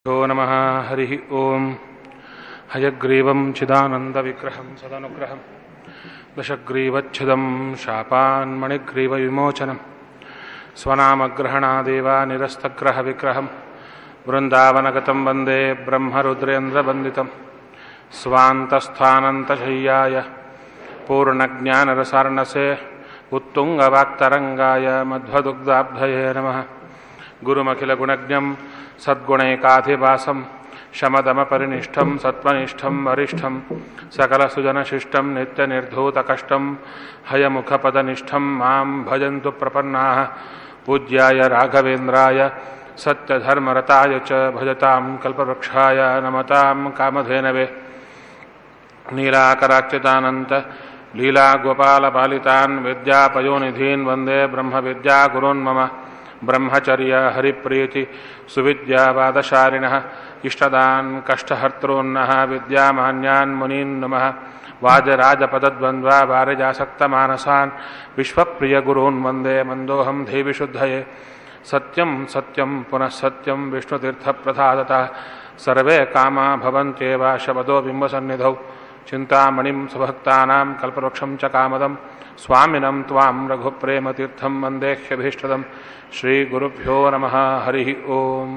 यो नमः हरिः ॐ हयग्रीवं चिदानन्दविग्रहं सदनुग्रहं दशग्रीवच्छिदं शापान्मणिग्रीवविमोचनं स्वनामग्रहणादेव निरस्तग्रहविग्रहं वृन्दावनगतं वन्दे ब्रह्मरुद्रेन्द्रवन्दितं स्वान्तस्थानन्तशय्याय पूर्णज्ञानरसार्णसे उत्तुङ्गवाक्तरङ्गाय मध्वदुग्धाब्धये नमः गुरुमखिलगुणज्ञं सद्गुणैकाधिवासं शमदमपरिनिष्ठं सत्त्वनिष्ठं वरिष्ठं सकलसुजनशिष्टं नित्यनिर्धूतकष्टं हयमुखपदनिष्ठं मां भजन्तु प्रपन्नाः पूज्याय राघवेन्द्राय सत्यधर्मरताय च भजतां कल्पवृक्षाय नमतां कामधेनवे नीलाकराच्युतानन्त लीलागोपालपालितान् विद्यापयोनिधीन् वन्दे ब्रह्मविद्यागुरून् मम ब्रह्मचर्य हरिप्रीति सुविद्यावादशारिणः इष्टदान् कष्टहर्तॄन्नः विद्यामान्यान् मुनीन् नमः वाजराजपदद्वन्द्वा वारिजासक्तमानसान् विश्वप्रियगुरून् वन्दे मन्दोऽहं देविशुद्धये सत्यं सत्यं पुनः सत्यं विष्णुतीर्थप्रसादतः सर्वे कामा भवन्त्येव शबदो बिम्बसन्निधौ चिन्तामणिं सुभक्तानां कल्पवृक्षं च कामदं स्वामिनं त्वां रघुप्रेमतीर्थं वन्देह्यभीष्टदं श्रीगुरुभ्यो नमः हरिः ओम्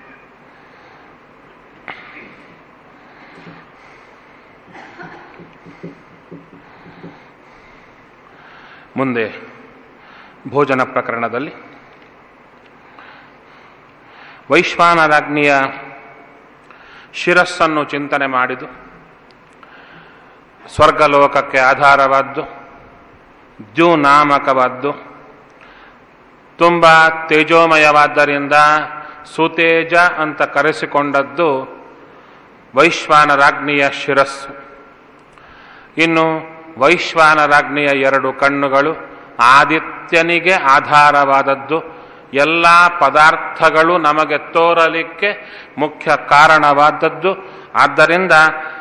ಮುಂದೆ ಭೋಜನ ಪ್ರಕರಣದಲ್ಲಿ ವೈಶ್ವಾನರಾಜ್ಞಿಯ ಶಿರಸ್ಸನ್ನು ಚಿಂತನೆ ಮಾಡಿದು ಸ್ವರ್ಗಲೋಕಕ್ಕೆ ಆಧಾರವಾದ್ದು ದ್ಯುನಾಮಕವಾದ್ದು ತುಂಬ ತೇಜೋಮಯವಾದ್ದರಿಂದ ಸುತೇಜ ಅಂತ ಕರೆಸಿಕೊಂಡದ್ದು ವೈಶ್ವಾನರಾಜ್ಞಿಯ ಶಿರಸ್ಸು ಇನ್ನು ವೈಶ್ವಾನರಾಜ್ಞಿಯ ಎರಡು ಕಣ್ಣುಗಳು ಆದಿತ್ಯನಿಗೆ ಆಧಾರವಾದದ್ದು ಎಲ್ಲ ಪದಾರ್ಥಗಳು ನಮಗೆ ತೋರಲಿಕ್ಕೆ ಮುಖ್ಯ ಕಾರಣವಾದದ್ದು ಆದ್ದರಿಂದ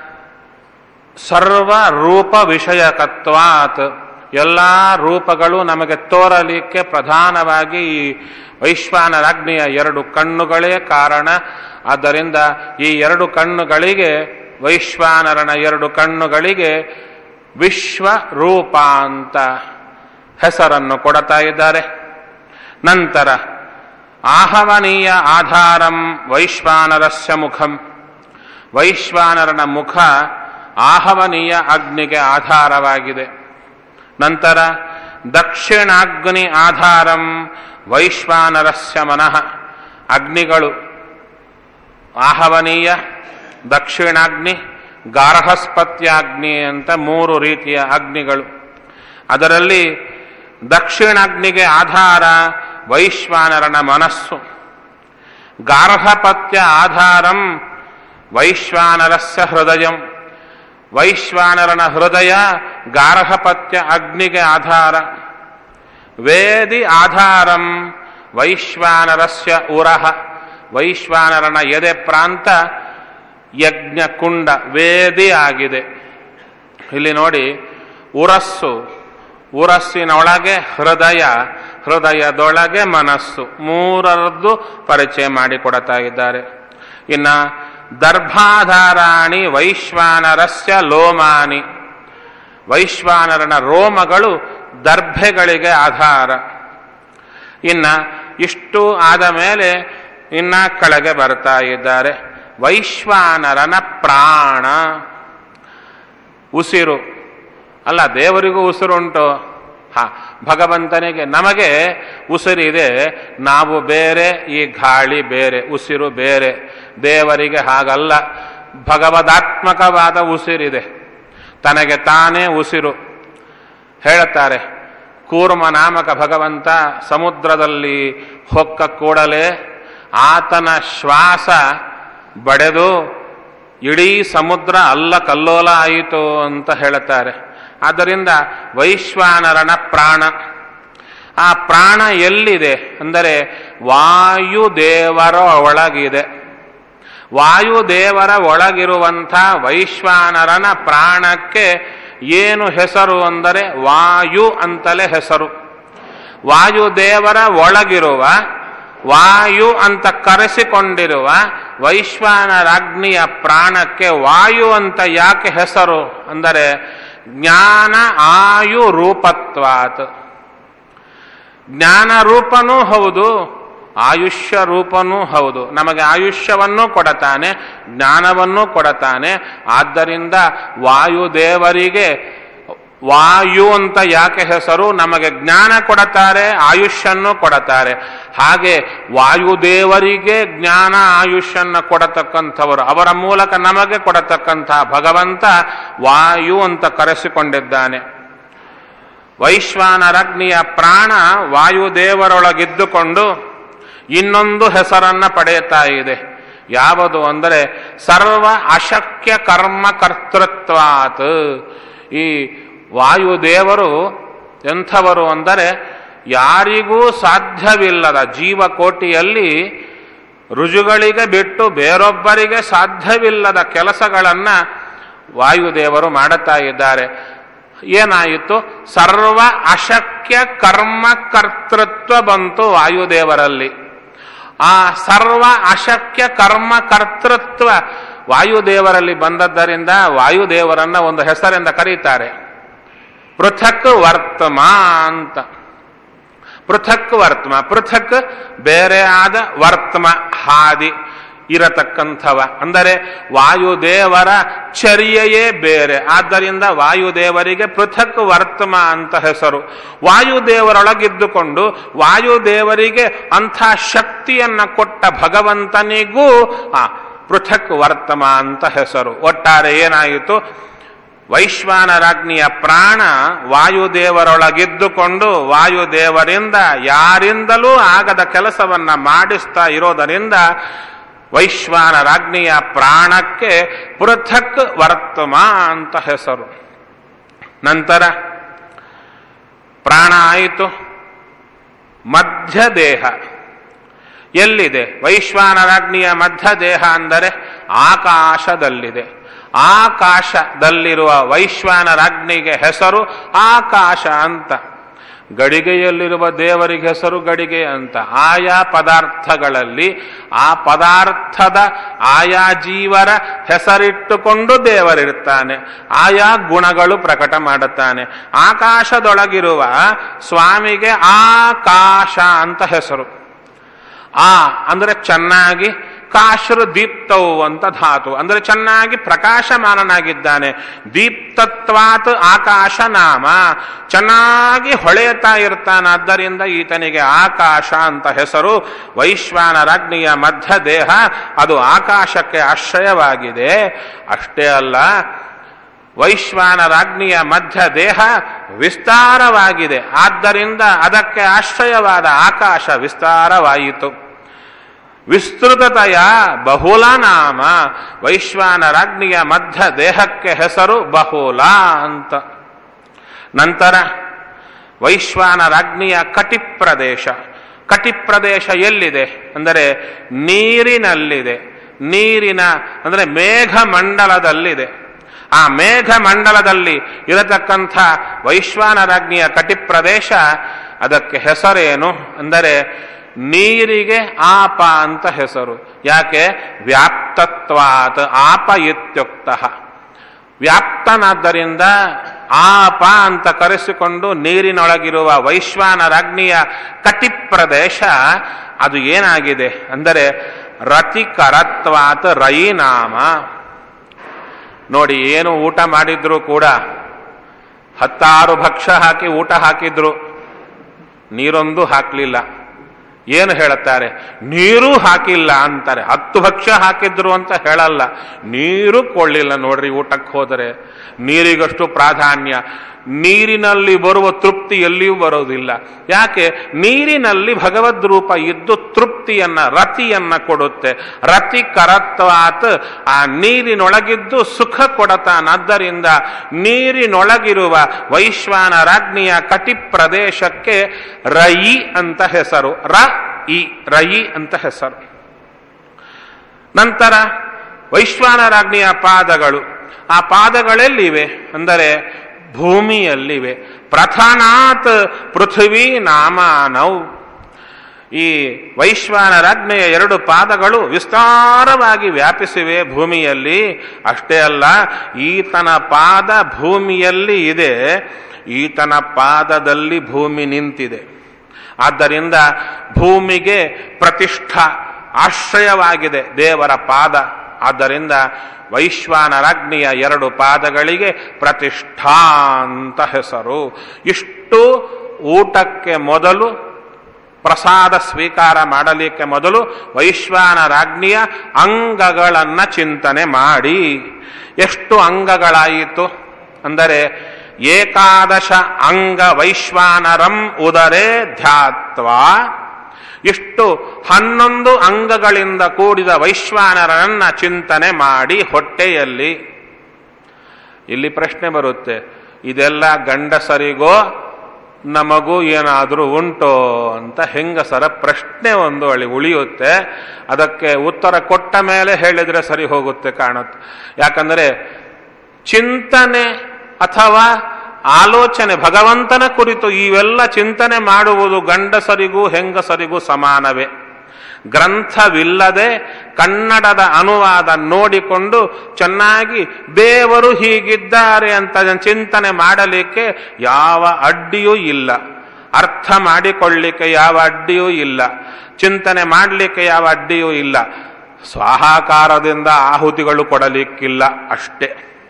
ಸರ್ವ ರೂಪ ವಿಷಯಕತ್ವಾತ್ ಎಲ್ಲ ರೂಪಗಳು ನಮಗೆ ತೋರಲಿಕ್ಕೆ ಪ್ರಧಾನವಾಗಿ ಈ ವೈಶ್ವಾನರಾಜ್ಞಿಯ ಎರಡು ಕಣ್ಣುಗಳೇ ಕಾರಣ ಆದ್ದರಿಂದ ಈ ಎರಡು ಕಣ್ಣುಗಳಿಗೆ ವೈಶ್ವಾನರನ ಎರಡು ಕಣ್ಣುಗಳಿಗೆ ವಿಶ್ವರೂಪ ಅಂತ ಹೆಸರನ್ನು ಕೊಡ್ತಾ ಇದ್ದಾರೆ ನಂತರ ಆಹವನೀಯ ಆಧಾರಂ ವೈಶ್ವಾನರಸ್ಯ ಮುಖಂ ವೈಶ್ವಾನರನ ಮುಖ ಆಹವನೀಯ ಅಗ್ನಿಗೆ ಆಧಾರವಾಗಿದೆ ನಂತರ ದಕ್ಷಿಣಾಗ್ನಿ ಆಧಾರಂ ವೈಶ್ವಾನರಸ್ಯ ಮನಃ ಅಗ್ನಿಗಳು ಆಹವನೀಯ ದಕ್ಷಿಣಾಗ್ನಿ ಗಾರ್ಹಸ್ಪತ್ಯಾಗ್ನಿ ಅಂತ ಮೂರು ರೀತಿಯ ಅಗ್ನಿಗಳು ಅದರಲ್ಲಿ ದಕ್ಷಿಣಾಗ್ನಿಗೆ ಆಧಾರ ವೈಶ್ವಾನರನ ಮನಸ್ಸು ಗಾರ್ಹಪತ್ಯ ಆಧಾರಂ ವೈಶ್ವಾನರಸ್ಯ ಹೃದಯಂ ವೈಶ್ವಾನರನ ಹೃದಯ ಗಾರ್ಹಪತ್ಯ ಅಗ್ನಿಗೆ ಆಧಾರ ವೇದಿ ಆಧಾರಂ ವೈಶ್ವಾನರಸ್ಯ ಉರಹ ವೈಶ್ವಾನರನ ಎದೆ ಪ್ರಾಂತ ಯಜ್ಞಕುಂಡ ವೇದಿ ಆಗಿದೆ ಇಲ್ಲಿ ನೋಡಿ ಉರಸ್ಸು ಉರಸ್ಸಿನೊಳಗೆ ಹೃದಯ ಹೃದಯದೊಳಗೆ ಮನಸ್ಸು ಮೂರರದ್ದು ಪರಿಚಯ ಮಾಡಿಕೊಡ್ತಾ ಇದ್ದಾರೆ ಇನ್ನ ದರ್ಭಾಧಾರಾಣಿ ವೈಶ್ವಾನರಸ್ಯ ಲೋಮಾನಿ ವೈಶ್ವಾನರನ ರೋಮಗಳು ದರ್ಭೆಗಳಿಗೆ ಆಧಾರ ಇನ್ನ ಇಷ್ಟು ಆದ ಮೇಲೆ ಇನ್ನ ಕೆಳಗೆ ಬರ್ತಾ ಇದ್ದಾರೆ ವೈಶ್ವಾನರನ ಪ್ರಾಣ ಉಸಿರು ಅಲ್ಲ ದೇವರಿಗೂ ಉಸಿರುಂಟು ಹಾ ಭಗವಂತನಿಗೆ ನಮಗೆ ಉಸಿರಿದೆ ನಾವು ಬೇರೆ ಈ ಗಾಳಿ ಬೇರೆ ಉಸಿರು ಬೇರೆ ದೇವರಿಗೆ ಹಾಗಲ್ಲ ಭಗವದಾತ್ಮಕವಾದ ಉಸಿರಿದೆ ತನಗೆ ತಾನೇ ಉಸಿರು ಹೇಳುತ್ತಾರೆ ಕೂರ್ಮ ನಾಮಕ ಭಗವಂತ ಸಮುದ್ರದಲ್ಲಿ ಹೊಕ್ಕ ಕೂಡಲೇ ಆತನ ಶ್ವಾಸ ಬಡೆದು ಇಡೀ ಸಮುದ್ರ ಅಲ್ಲ ಕಲ್ಲೋಲ ಆಯಿತು ಅಂತ ಹೇಳುತ್ತಾರೆ ಆದ್ದರಿಂದ ವೈಶ್ವಾನರನ ಪ್ರಾಣ ಆ ಪ್ರಾಣ ಎಲ್ಲಿದೆ ಅಂದರೆ ವಾಯುದೇವರ ಒಳಗಿದೆ ವಾಯುದೇವರ ಒಳಗಿರುವಂಥ ವೈಶ್ವಾನರನ ಪ್ರಾಣಕ್ಕೆ ಏನು ಹೆಸರು ಅಂದರೆ ವಾಯು ಅಂತಲೇ ಹೆಸರು ವಾಯುದೇವರ ಒಳಗಿರುವ ವಾಯು ಅಂತ ಕರೆಸಿಕೊಂಡಿರುವ ವೈಶ್ವಾನರಾಗ್ನಿಯ ಪ್ರಾಣಕ್ಕೆ ವಾಯು ಅಂತ ಯಾಕೆ ಹೆಸರು ಅಂದರೆ ಜ್ಞಾನ ಆಯು ರೂಪತ್ವಾತ್ ಜ್ಞಾನ ರೂಪನೂ ಹೌದು ಆಯುಷ್ಯ ರೂಪನೂ ಹೌದು ನಮಗೆ ಆಯುಷ್ಯವನ್ನೂ ಕೊಡತಾನೆ ಜ್ಞಾನವನ್ನೂ ಕೊಡತಾನೆ ಆದ್ದರಿಂದ ವಾಯುದೇವರಿಗೆ ವಾಯು ಅಂತ ಯಾಕೆ ಹೆಸರು ನಮಗೆ ಜ್ಞಾನ ಕೊಡತಾರೆ ಆಯುಷ್ಯನ್ನು ಕೊಡತಾರೆ ಹಾಗೆ ವಾಯುದೇವರಿಗೆ ಜ್ಞಾನ ಆಯುಷ್ಯನ್ನ ಕೊಡತಕ್ಕಂಥವರು ಅವರ ಮೂಲಕ ನಮಗೆ ಕೊಡತಕ್ಕಂಥ ಭಗವಂತ ವಾಯು ಅಂತ ಕರೆಸಿಕೊಂಡಿದ್ದಾನೆ ವೈಶ್ವಾನರಗ್ನಿಯ ಪ್ರಾಣ ವಾಯುದೇವರೊಳಗಿದ್ದುಕೊಂಡು ಇನ್ನೊಂದು ಹೆಸರನ್ನ ಪಡೆಯುತ್ತಾ ಇದೆ ಯಾವುದು ಅಂದರೆ ಸರ್ವ ಅಶಕ್ಯ ಕರ್ಮ ಕರ್ತೃತ್ವಾತ್ ಈ ವಾಯುದೇವರು ಎಂಥವರು ಅಂದರೆ ಯಾರಿಗೂ ಸಾಧ್ಯವಿಲ್ಲದ ಜೀವಕೋಟಿಯಲ್ಲಿ ರುಜುಗಳಿಗೆ ಬಿಟ್ಟು ಬೇರೊಬ್ಬರಿಗೆ ಸಾಧ್ಯವಿಲ್ಲದ ಕೆಲಸಗಳನ್ನ ವಾಯುದೇವರು ಮಾಡುತ್ತಾ ಇದ್ದಾರೆ ಏನಾಯಿತು ಸರ್ವ ಅಶಕ್ಯ ಕರ್ಮ ಕರ್ತೃತ್ವ ಬಂತು ವಾಯುದೇವರಲ್ಲಿ ಆ ಸರ್ವ ಅಶಕ್ಯ ಕರ್ಮ ಕರ್ತೃತ್ವ ವಾಯುದೇವರಲ್ಲಿ ಬಂದದ್ದರಿಂದ ವಾಯುದೇವರನ್ನ ಒಂದು ಹೆಸರಿಂದ ಕರೀತಾರೆ ಪೃಥಕ್ ವರ್ತಮ ಅಂತ ಪೃಥಕ್ ವರ್ತಮ ಪೃಥಕ್ ಬೇರೆ ಆದ ವರ್ತಮ ಹಾದಿ ಇರತಕ್ಕಂಥವ ಅಂದರೆ ವಾಯುದೇವರ ಚರ್ಯೆಯೇ ಬೇರೆ ಆದ್ದರಿಂದ ವಾಯುದೇವರಿಗೆ ಪೃಥಕ್ ವರ್ತಮ ಅಂತ ಹೆಸರು ವಾಯುದೇವರೊಳಗಿದ್ದುಕೊಂಡು ವಾಯುದೇವರಿಗೆ ಅಂಥ ಶಕ್ತಿಯನ್ನ ಕೊಟ್ಟ ಭಗವಂತನಿಗೂ ಆ ಪೃಥಕ್ ವರ್ತಮ ಅಂತ ಹೆಸರು ಒಟ್ಟಾರೆ ಏನಾಯಿತು ವೈಶ್ವಾನರಾಜ್ಞಿಯ ಪ್ರಾಣ ವಾಯುದೇವರೊಳಗಿದ್ದುಕೊಂಡು ವಾಯುದೇವರಿಂದ ಯಾರಿಂದಲೂ ಆಗದ ಕೆಲಸವನ್ನ ಮಾಡಿಸ್ತಾ ಇರೋದರಿಂದ ವೈಶ್ವಾನರಾಜ್ಞಿಯ ಪ್ರಾಣಕ್ಕೆ ಪೃಥಕ್ ವರ್ತಮ ಅಂತ ಹೆಸರು ನಂತರ ಪ್ರಾಣ ಆಯಿತು ಮಧ್ಯದೇಹ ಎಲ್ಲಿದೆ ವೈಶ್ವಾನರಾಜ್ಞಿಯ ಮಧ್ಯದೇಹ ಅಂದರೆ ಆಕಾಶದಲ್ಲಿದೆ ಆಕಾಶದಲ್ಲಿರುವ ವೈಶ್ವಾನರಾಜ್ಞಿಗೆ ಹೆಸರು ಆಕಾಶ ಅಂತ ಗಡಿಗೆಯಲ್ಲಿರುವ ದೇವರಿಗೆ ಹೆಸರು ಗಡಿಗೆ ಅಂತ ಆಯಾ ಪದಾರ್ಥಗಳಲ್ಲಿ ಆ ಪದಾರ್ಥದ ಆಯಾ ಜೀವರ ಹೆಸರಿಟ್ಟುಕೊಂಡು ದೇವರಿರ್ತಾನೆ ಆಯಾ ಗುಣಗಳು ಪ್ರಕಟ ಮಾಡುತ್ತಾನೆ ಆಕಾಶದೊಳಗಿರುವ ಸ್ವಾಮಿಗೆ ಆಕಾಶ ಅಂತ ಹೆಸರು ಆ ಅಂದರೆ ಚೆನ್ನಾಗಿ ಕಾಶರು ದೀಪ್ತವು ಅಂತ ಧಾತು ಅಂದರೆ ಚೆನ್ನಾಗಿ ಪ್ರಕಾಶಮಾನನಾಗಿದ್ದಾನೆ ದೀಪ್ತತ್ವಾತ್ ಆಕಾಶ ನಾಮ ಚೆನ್ನಾಗಿ ಹೊಳೆಯುತ್ತಾ ಇರ್ತಾನಾದ್ದರಿಂದ ಈತನಿಗೆ ಆಕಾಶ ಅಂತ ಹೆಸರು ವೈಶ್ವಾನರಾಜ್ಞಿಯ ಮಧ್ಯ ದೇಹ ಅದು ಆಕಾಶಕ್ಕೆ ಆಶ್ರಯವಾಗಿದೆ ಅಷ್ಟೇ ಅಲ್ಲ ವೈಶ್ವಾನರಾಜ್ಞಿಯ ಮಧ್ಯ ದೇಹ ವಿಸ್ತಾರವಾಗಿದೆ ಆದ್ದರಿಂದ ಅದಕ್ಕೆ ಆಶ್ರಯವಾದ ಆಕಾಶ ವಿಸ್ತಾರವಾಯಿತು ವಿಸ್ತೃತತೆಯ ಬಹುಲ ನಾಮ ವೈಶ್ವಾನರಾಜ್ಞಿಯ ಮಧ್ಯ ದೇಹಕ್ಕೆ ಹೆಸರು ಬಹುಲ ಅಂತ ನಂತರ ವೈಶ್ವಾನರಾಜ್ಞಿಯ ಕಟಿಪ್ರದೇಶ ಕಟಿಪ್ರದೇಶ ಎಲ್ಲಿದೆ ಅಂದರೆ ನೀರಿನಲ್ಲಿದೆ ನೀರಿನ ಅಂದರೆ ಮೇಘಮಂಡಲದಲ್ಲಿದೆ ಆ ಮೇಘಮಂಡಲದಲ್ಲಿ ಇರತಕ್ಕಂಥ ವೈಶ್ವಾನರಾಜ್ಞಿಯ ಕಟಿಪ್ರದೇಶ ಅದಕ್ಕೆ ಹೆಸರೇನು ಅಂದರೆ ನೀರಿಗೆ ಆಪ ಅಂತ ಹೆಸರು ಯಾಕೆ ವ್ಯಾಪ್ತತ್ವಾತ್ ಆಪ ಇತ್ಯುಕ್ತ ವ್ಯಾಪ್ತನಾದ್ದರಿಂದ ಆಪ ಅಂತ ಕರೆಸಿಕೊಂಡು ನೀರಿನೊಳಗಿರುವ ವೈಶ್ವಾನರಾಜ್ಞಿಯ ಕಟಿಪ್ರದೇಶ ಅದು ಏನಾಗಿದೆ ಅಂದರೆ ರತಿಕರತ್ವಾತ್ ರಯಿನಾಮ ನೋಡಿ ಏನು ಊಟ ಮಾಡಿದ್ರು ಕೂಡ ಹತ್ತಾರು ಭಕ್ಷ್ಯ ಹಾಕಿ ಊಟ ಹಾಕಿದ್ರು ನೀರೊಂದು ಹಾಕಲಿಲ್ಲ ಏನು ಹೇಳುತ್ತಾರೆ ನೀರು ಹಾಕಿಲ್ಲ ಅಂತಾರೆ ಹತ್ತು ಭಕ್ಷ್ಯ ಹಾಕಿದ್ರು ಅಂತ ಹೇಳಲ್ಲ ನೀರು ಕೊಳ್ಳಿಲ್ಲ ನೋಡ್ರಿ ಊಟಕ್ಕೆ ಹೋದರೆ ನೀರಿಗಷ್ಟು ಪ್ರಾಧಾನ್ಯ ನೀರಿನಲ್ಲಿ ಬರುವ ತೃಪ್ತಿ ಎಲ್ಲಿಯೂ ಬರೋದಿಲ್ಲ ಯಾಕೆ ನೀರಿನಲ್ಲಿ ಭಗವದ್ ರೂಪ ಇದ್ದು ತೃಪ್ತಿಯನ್ನ ರತಿಯನ್ನ ಕೊಡುತ್ತೆ ರತಿ ಕರತ್ವಾತ್ ಆ ನೀರಿನೊಳಗಿದ್ದು ಸುಖ ಕೊಡತಾನಾದ್ದರಿಂದ ನೀರಿನೊಳಗಿರುವ ವೈಶ್ವಾನರಾಜ್ಞಿಯ ಕಟಿ ಪ್ರದೇಶಕ್ಕೆ ರಯಿ ಅಂತ ಹೆಸರು ರ ಇ ರಯಿ ಅಂತ ಹೆಸರು ನಂತರ ವೈಶ್ವಾನರಾಜ್ಞಿಯ ಪಾದಗಳು ಆ ಪಾದಗಳೆಲ್ಲಿವೆ ಅಂದರೆ ಭೂಮಿಯಲ್ಲಿವೆ ಪ್ರಥನಾತ್ ಪೃಥ್ವಿ ನಾಮಾನೌ ಈ ವೈಶ್ವಾನರಾಜ್ಞೆಯ ಎರಡು ಪಾದಗಳು ವಿಸ್ತಾರವಾಗಿ ವ್ಯಾಪಿಸಿವೆ ಭೂಮಿಯಲ್ಲಿ ಅಷ್ಟೇ ಅಲ್ಲ ಈತನ ಪಾದ ಭೂಮಿಯಲ್ಲಿ ಇದೆ ಈತನ ಪಾದದಲ್ಲಿ ಭೂಮಿ ನಿಂತಿದೆ ಆದ್ದರಿಂದ ಭೂಮಿಗೆ ಪ್ರತಿಷ್ಠಾ ಆಶ್ರಯವಾಗಿದೆ ದೇವರ ಪಾದ ಆದ್ದರಿಂದ ವೈಶ್ವಾನರಾಜ್ಞಿಯ ಎರಡು ಪಾದಗಳಿಗೆ ಪ್ರತಿಷ್ಠಾ ಅಂತ ಹೆಸರು ಇಷ್ಟು ಊಟಕ್ಕೆ ಮೊದಲು ಪ್ರಸಾದ ಸ್ವೀಕಾರ ಮಾಡಲಿಕ್ಕೆ ಮೊದಲು ವೈಶ್ವಾನರಾಜ್ಞಿಯ ಅಂಗಗಳನ್ನ ಚಿಂತನೆ ಮಾಡಿ ಎಷ್ಟು ಅಂಗಗಳಾಯಿತು ಅಂದರೆ ಏಕಾದಶ ಅಂಗ ವೈಶ್ವಾನರಂ ಉದರೇ ಧ್ಯಾತ್ವ ಇಷ್ಟು ಹನ್ನೊಂದು ಅಂಗಗಳಿಂದ ಕೂಡಿದ ವೈಶ್ವಾನರನ್ನ ಚಿಂತನೆ ಮಾಡಿ ಹೊಟ್ಟೆಯಲ್ಲಿ ಇಲ್ಲಿ ಪ್ರಶ್ನೆ ಬರುತ್ತೆ ಇದೆಲ್ಲ ಗಂಡಸರಿಗೋ ನಮಗೂ ಏನಾದರೂ ಉಂಟೋ ಅಂತ ಹೆಂಗಸರ ಪ್ರಶ್ನೆ ಒಂದು ಅಲ್ಲಿ ಉಳಿಯುತ್ತೆ ಅದಕ್ಕೆ ಉತ್ತರ ಕೊಟ್ಟ ಮೇಲೆ ಹೇಳಿದ್ರೆ ಸರಿ ಹೋಗುತ್ತೆ ಕಾಣುತ್ತೆ ಯಾಕಂದರೆ ಚಿಂತನೆ ಅಥವಾ ಆಲೋಚನೆ ಭಗವಂತನ ಕುರಿತು ಇವೆಲ್ಲ ಚಿಂತನೆ ಮಾಡುವುದು ಗಂಡಸರಿಗೂ ಹೆಂಗಸರಿಗೂ ಸಮಾನವೇ ಗ್ರಂಥವಿಲ್ಲದೆ ಕನ್ನಡದ ಅನುವಾದ ನೋಡಿಕೊಂಡು ಚೆನ್ನಾಗಿ ದೇವರು ಹೀಗಿದ್ದಾರೆ ಅಂತ ಚಿಂತನೆ ಮಾಡಲಿಕ್ಕೆ ಯಾವ ಅಡ್ಡಿಯೂ ಇಲ್ಲ ಅರ್ಥ ಮಾಡಿಕೊಳ್ಳಿಕ್ಕೆ ಯಾವ ಅಡ್ಡಿಯೂ ಇಲ್ಲ ಚಿಂತನೆ ಮಾಡಲಿಕ್ಕೆ ಯಾವ ಅಡ್ಡಿಯೂ ಇಲ್ಲ ಸ್ವಾಹಾಕಾರದಿಂದ ಆಹುತಿಗಳು ಕೊಡಲಿಕ್ಕಿಲ್ಲ ಅಷ್ಟೇ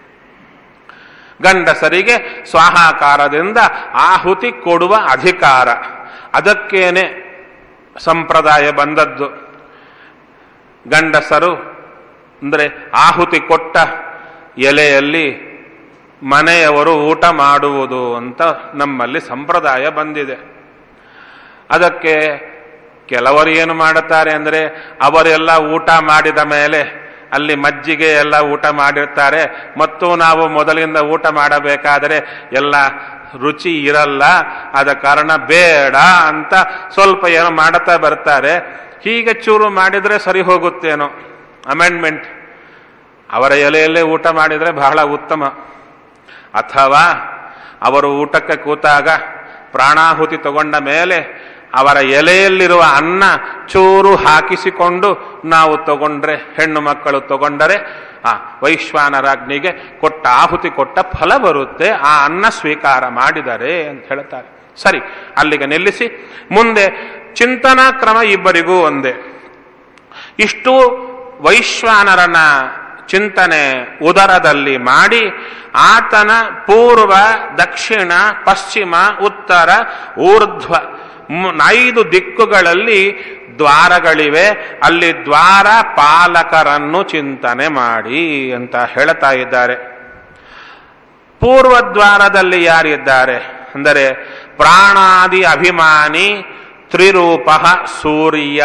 ಗಂಡಸರಿಗೆ ಸ್ವಾಹಾಕಾರದಿಂದ ಆಹುತಿ ಕೊಡುವ ಅಧಿಕಾರ ಅದಕ್ಕೇನೆ ಸಂಪ್ರದಾಯ ಬಂದದ್ದು ಗಂಡಸರು ಅಂದರೆ ಆಹುತಿ ಕೊಟ್ಟ ಎಲೆಯಲ್ಲಿ ಮನೆಯವರು ಊಟ ಮಾಡುವುದು ಅಂತ ನಮ್ಮಲ್ಲಿ ಸಂಪ್ರದಾಯ ಬಂದಿದೆ ಅದಕ್ಕೆ ಕೆಲವರು ಏನು ಮಾಡುತ್ತಾರೆ ಅಂದರೆ ಅವರೆಲ್ಲ ಊಟ ಮಾಡಿದ ಮೇಲೆ ಅಲ್ಲಿ ಮಜ್ಜಿಗೆ ಎಲ್ಲ ಊಟ ಮಾಡಿರ್ತಾರೆ ಮತ್ತು ನಾವು ಮೊದಲಿಂದ ಊಟ ಮಾಡಬೇಕಾದರೆ ಎಲ್ಲ ರುಚಿ ಇರಲ್ಲ ಆದ ಕಾರಣ ಬೇಡ ಅಂತ ಸ್ವಲ್ಪ ಏನೋ ಮಾಡುತ್ತಾ ಬರ್ತಾರೆ ಹೀಗೆ ಚೂರು ಮಾಡಿದರೆ ಸರಿ ಹೋಗುತ್ತೇನೋ ಅಮೆಂಡ್ಮೆಂಟ್ ಅವರ ಎಲೆಯಲ್ಲೇ ಊಟ ಮಾಡಿದರೆ ಬಹಳ ಉತ್ತಮ ಅಥವಾ ಅವರು ಊಟಕ್ಕೆ ಕೂತಾಗ ಪ್ರಾಣಾಹುತಿ ತಗೊಂಡ ಮೇಲೆ ಅವರ ಎಲೆಯಲ್ಲಿರುವ ಅನ್ನ ಚೂರು ಹಾಕಿಸಿಕೊಂಡು ನಾವು ತಗೊಂಡ್ರೆ ಹೆಣ್ಣು ಮಕ್ಕಳು ತಗೊಂಡರೆ ಆ ವೈಶ್ವಾನರಾಜ್ಞಿಗೆ ಕೊಟ್ಟ ಆಹುತಿ ಕೊಟ್ಟ ಫಲ ಬರುತ್ತೆ ಆ ಅನ್ನ ಸ್ವೀಕಾರ ಮಾಡಿದರೆ ಅಂತ ಹೇಳ್ತಾರೆ ಸರಿ ಅಲ್ಲಿಗೆ ನಿಲ್ಲಿಸಿ ಮುಂದೆ ಚಿಂತನಾ ಕ್ರಮ ಇಬ್ಬರಿಗೂ ಒಂದೇ ಇಷ್ಟು ವೈಶ್ವಾನರನ ಚಿಂತನೆ ಉದರದಲ್ಲಿ ಮಾಡಿ ಆತನ ಪೂರ್ವ ದಕ್ಷಿಣ ಪಶ್ಚಿಮ ಉತ್ತರ ಊರ್ಧ್ವ ಐದು ದಿಕ್ಕುಗಳಲ್ಲಿ ದ್ವಾರಗಳಿವೆ ಅಲ್ಲಿ ದ್ವಾರ ಪಾಲಕರನ್ನು ಚಿಂತನೆ ಮಾಡಿ ಅಂತ ಹೇಳ್ತಾ ಇದ್ದಾರೆ ಪೂರ್ವದ್ವಾರದಲ್ಲಿ ಯಾರಿದ್ದಾರೆ ಅಂದರೆ ಪ್ರಾಣಾದಿ ಅಭಿಮಾನಿ ತ್ರಿರೂಪ ಸೂರ್ಯ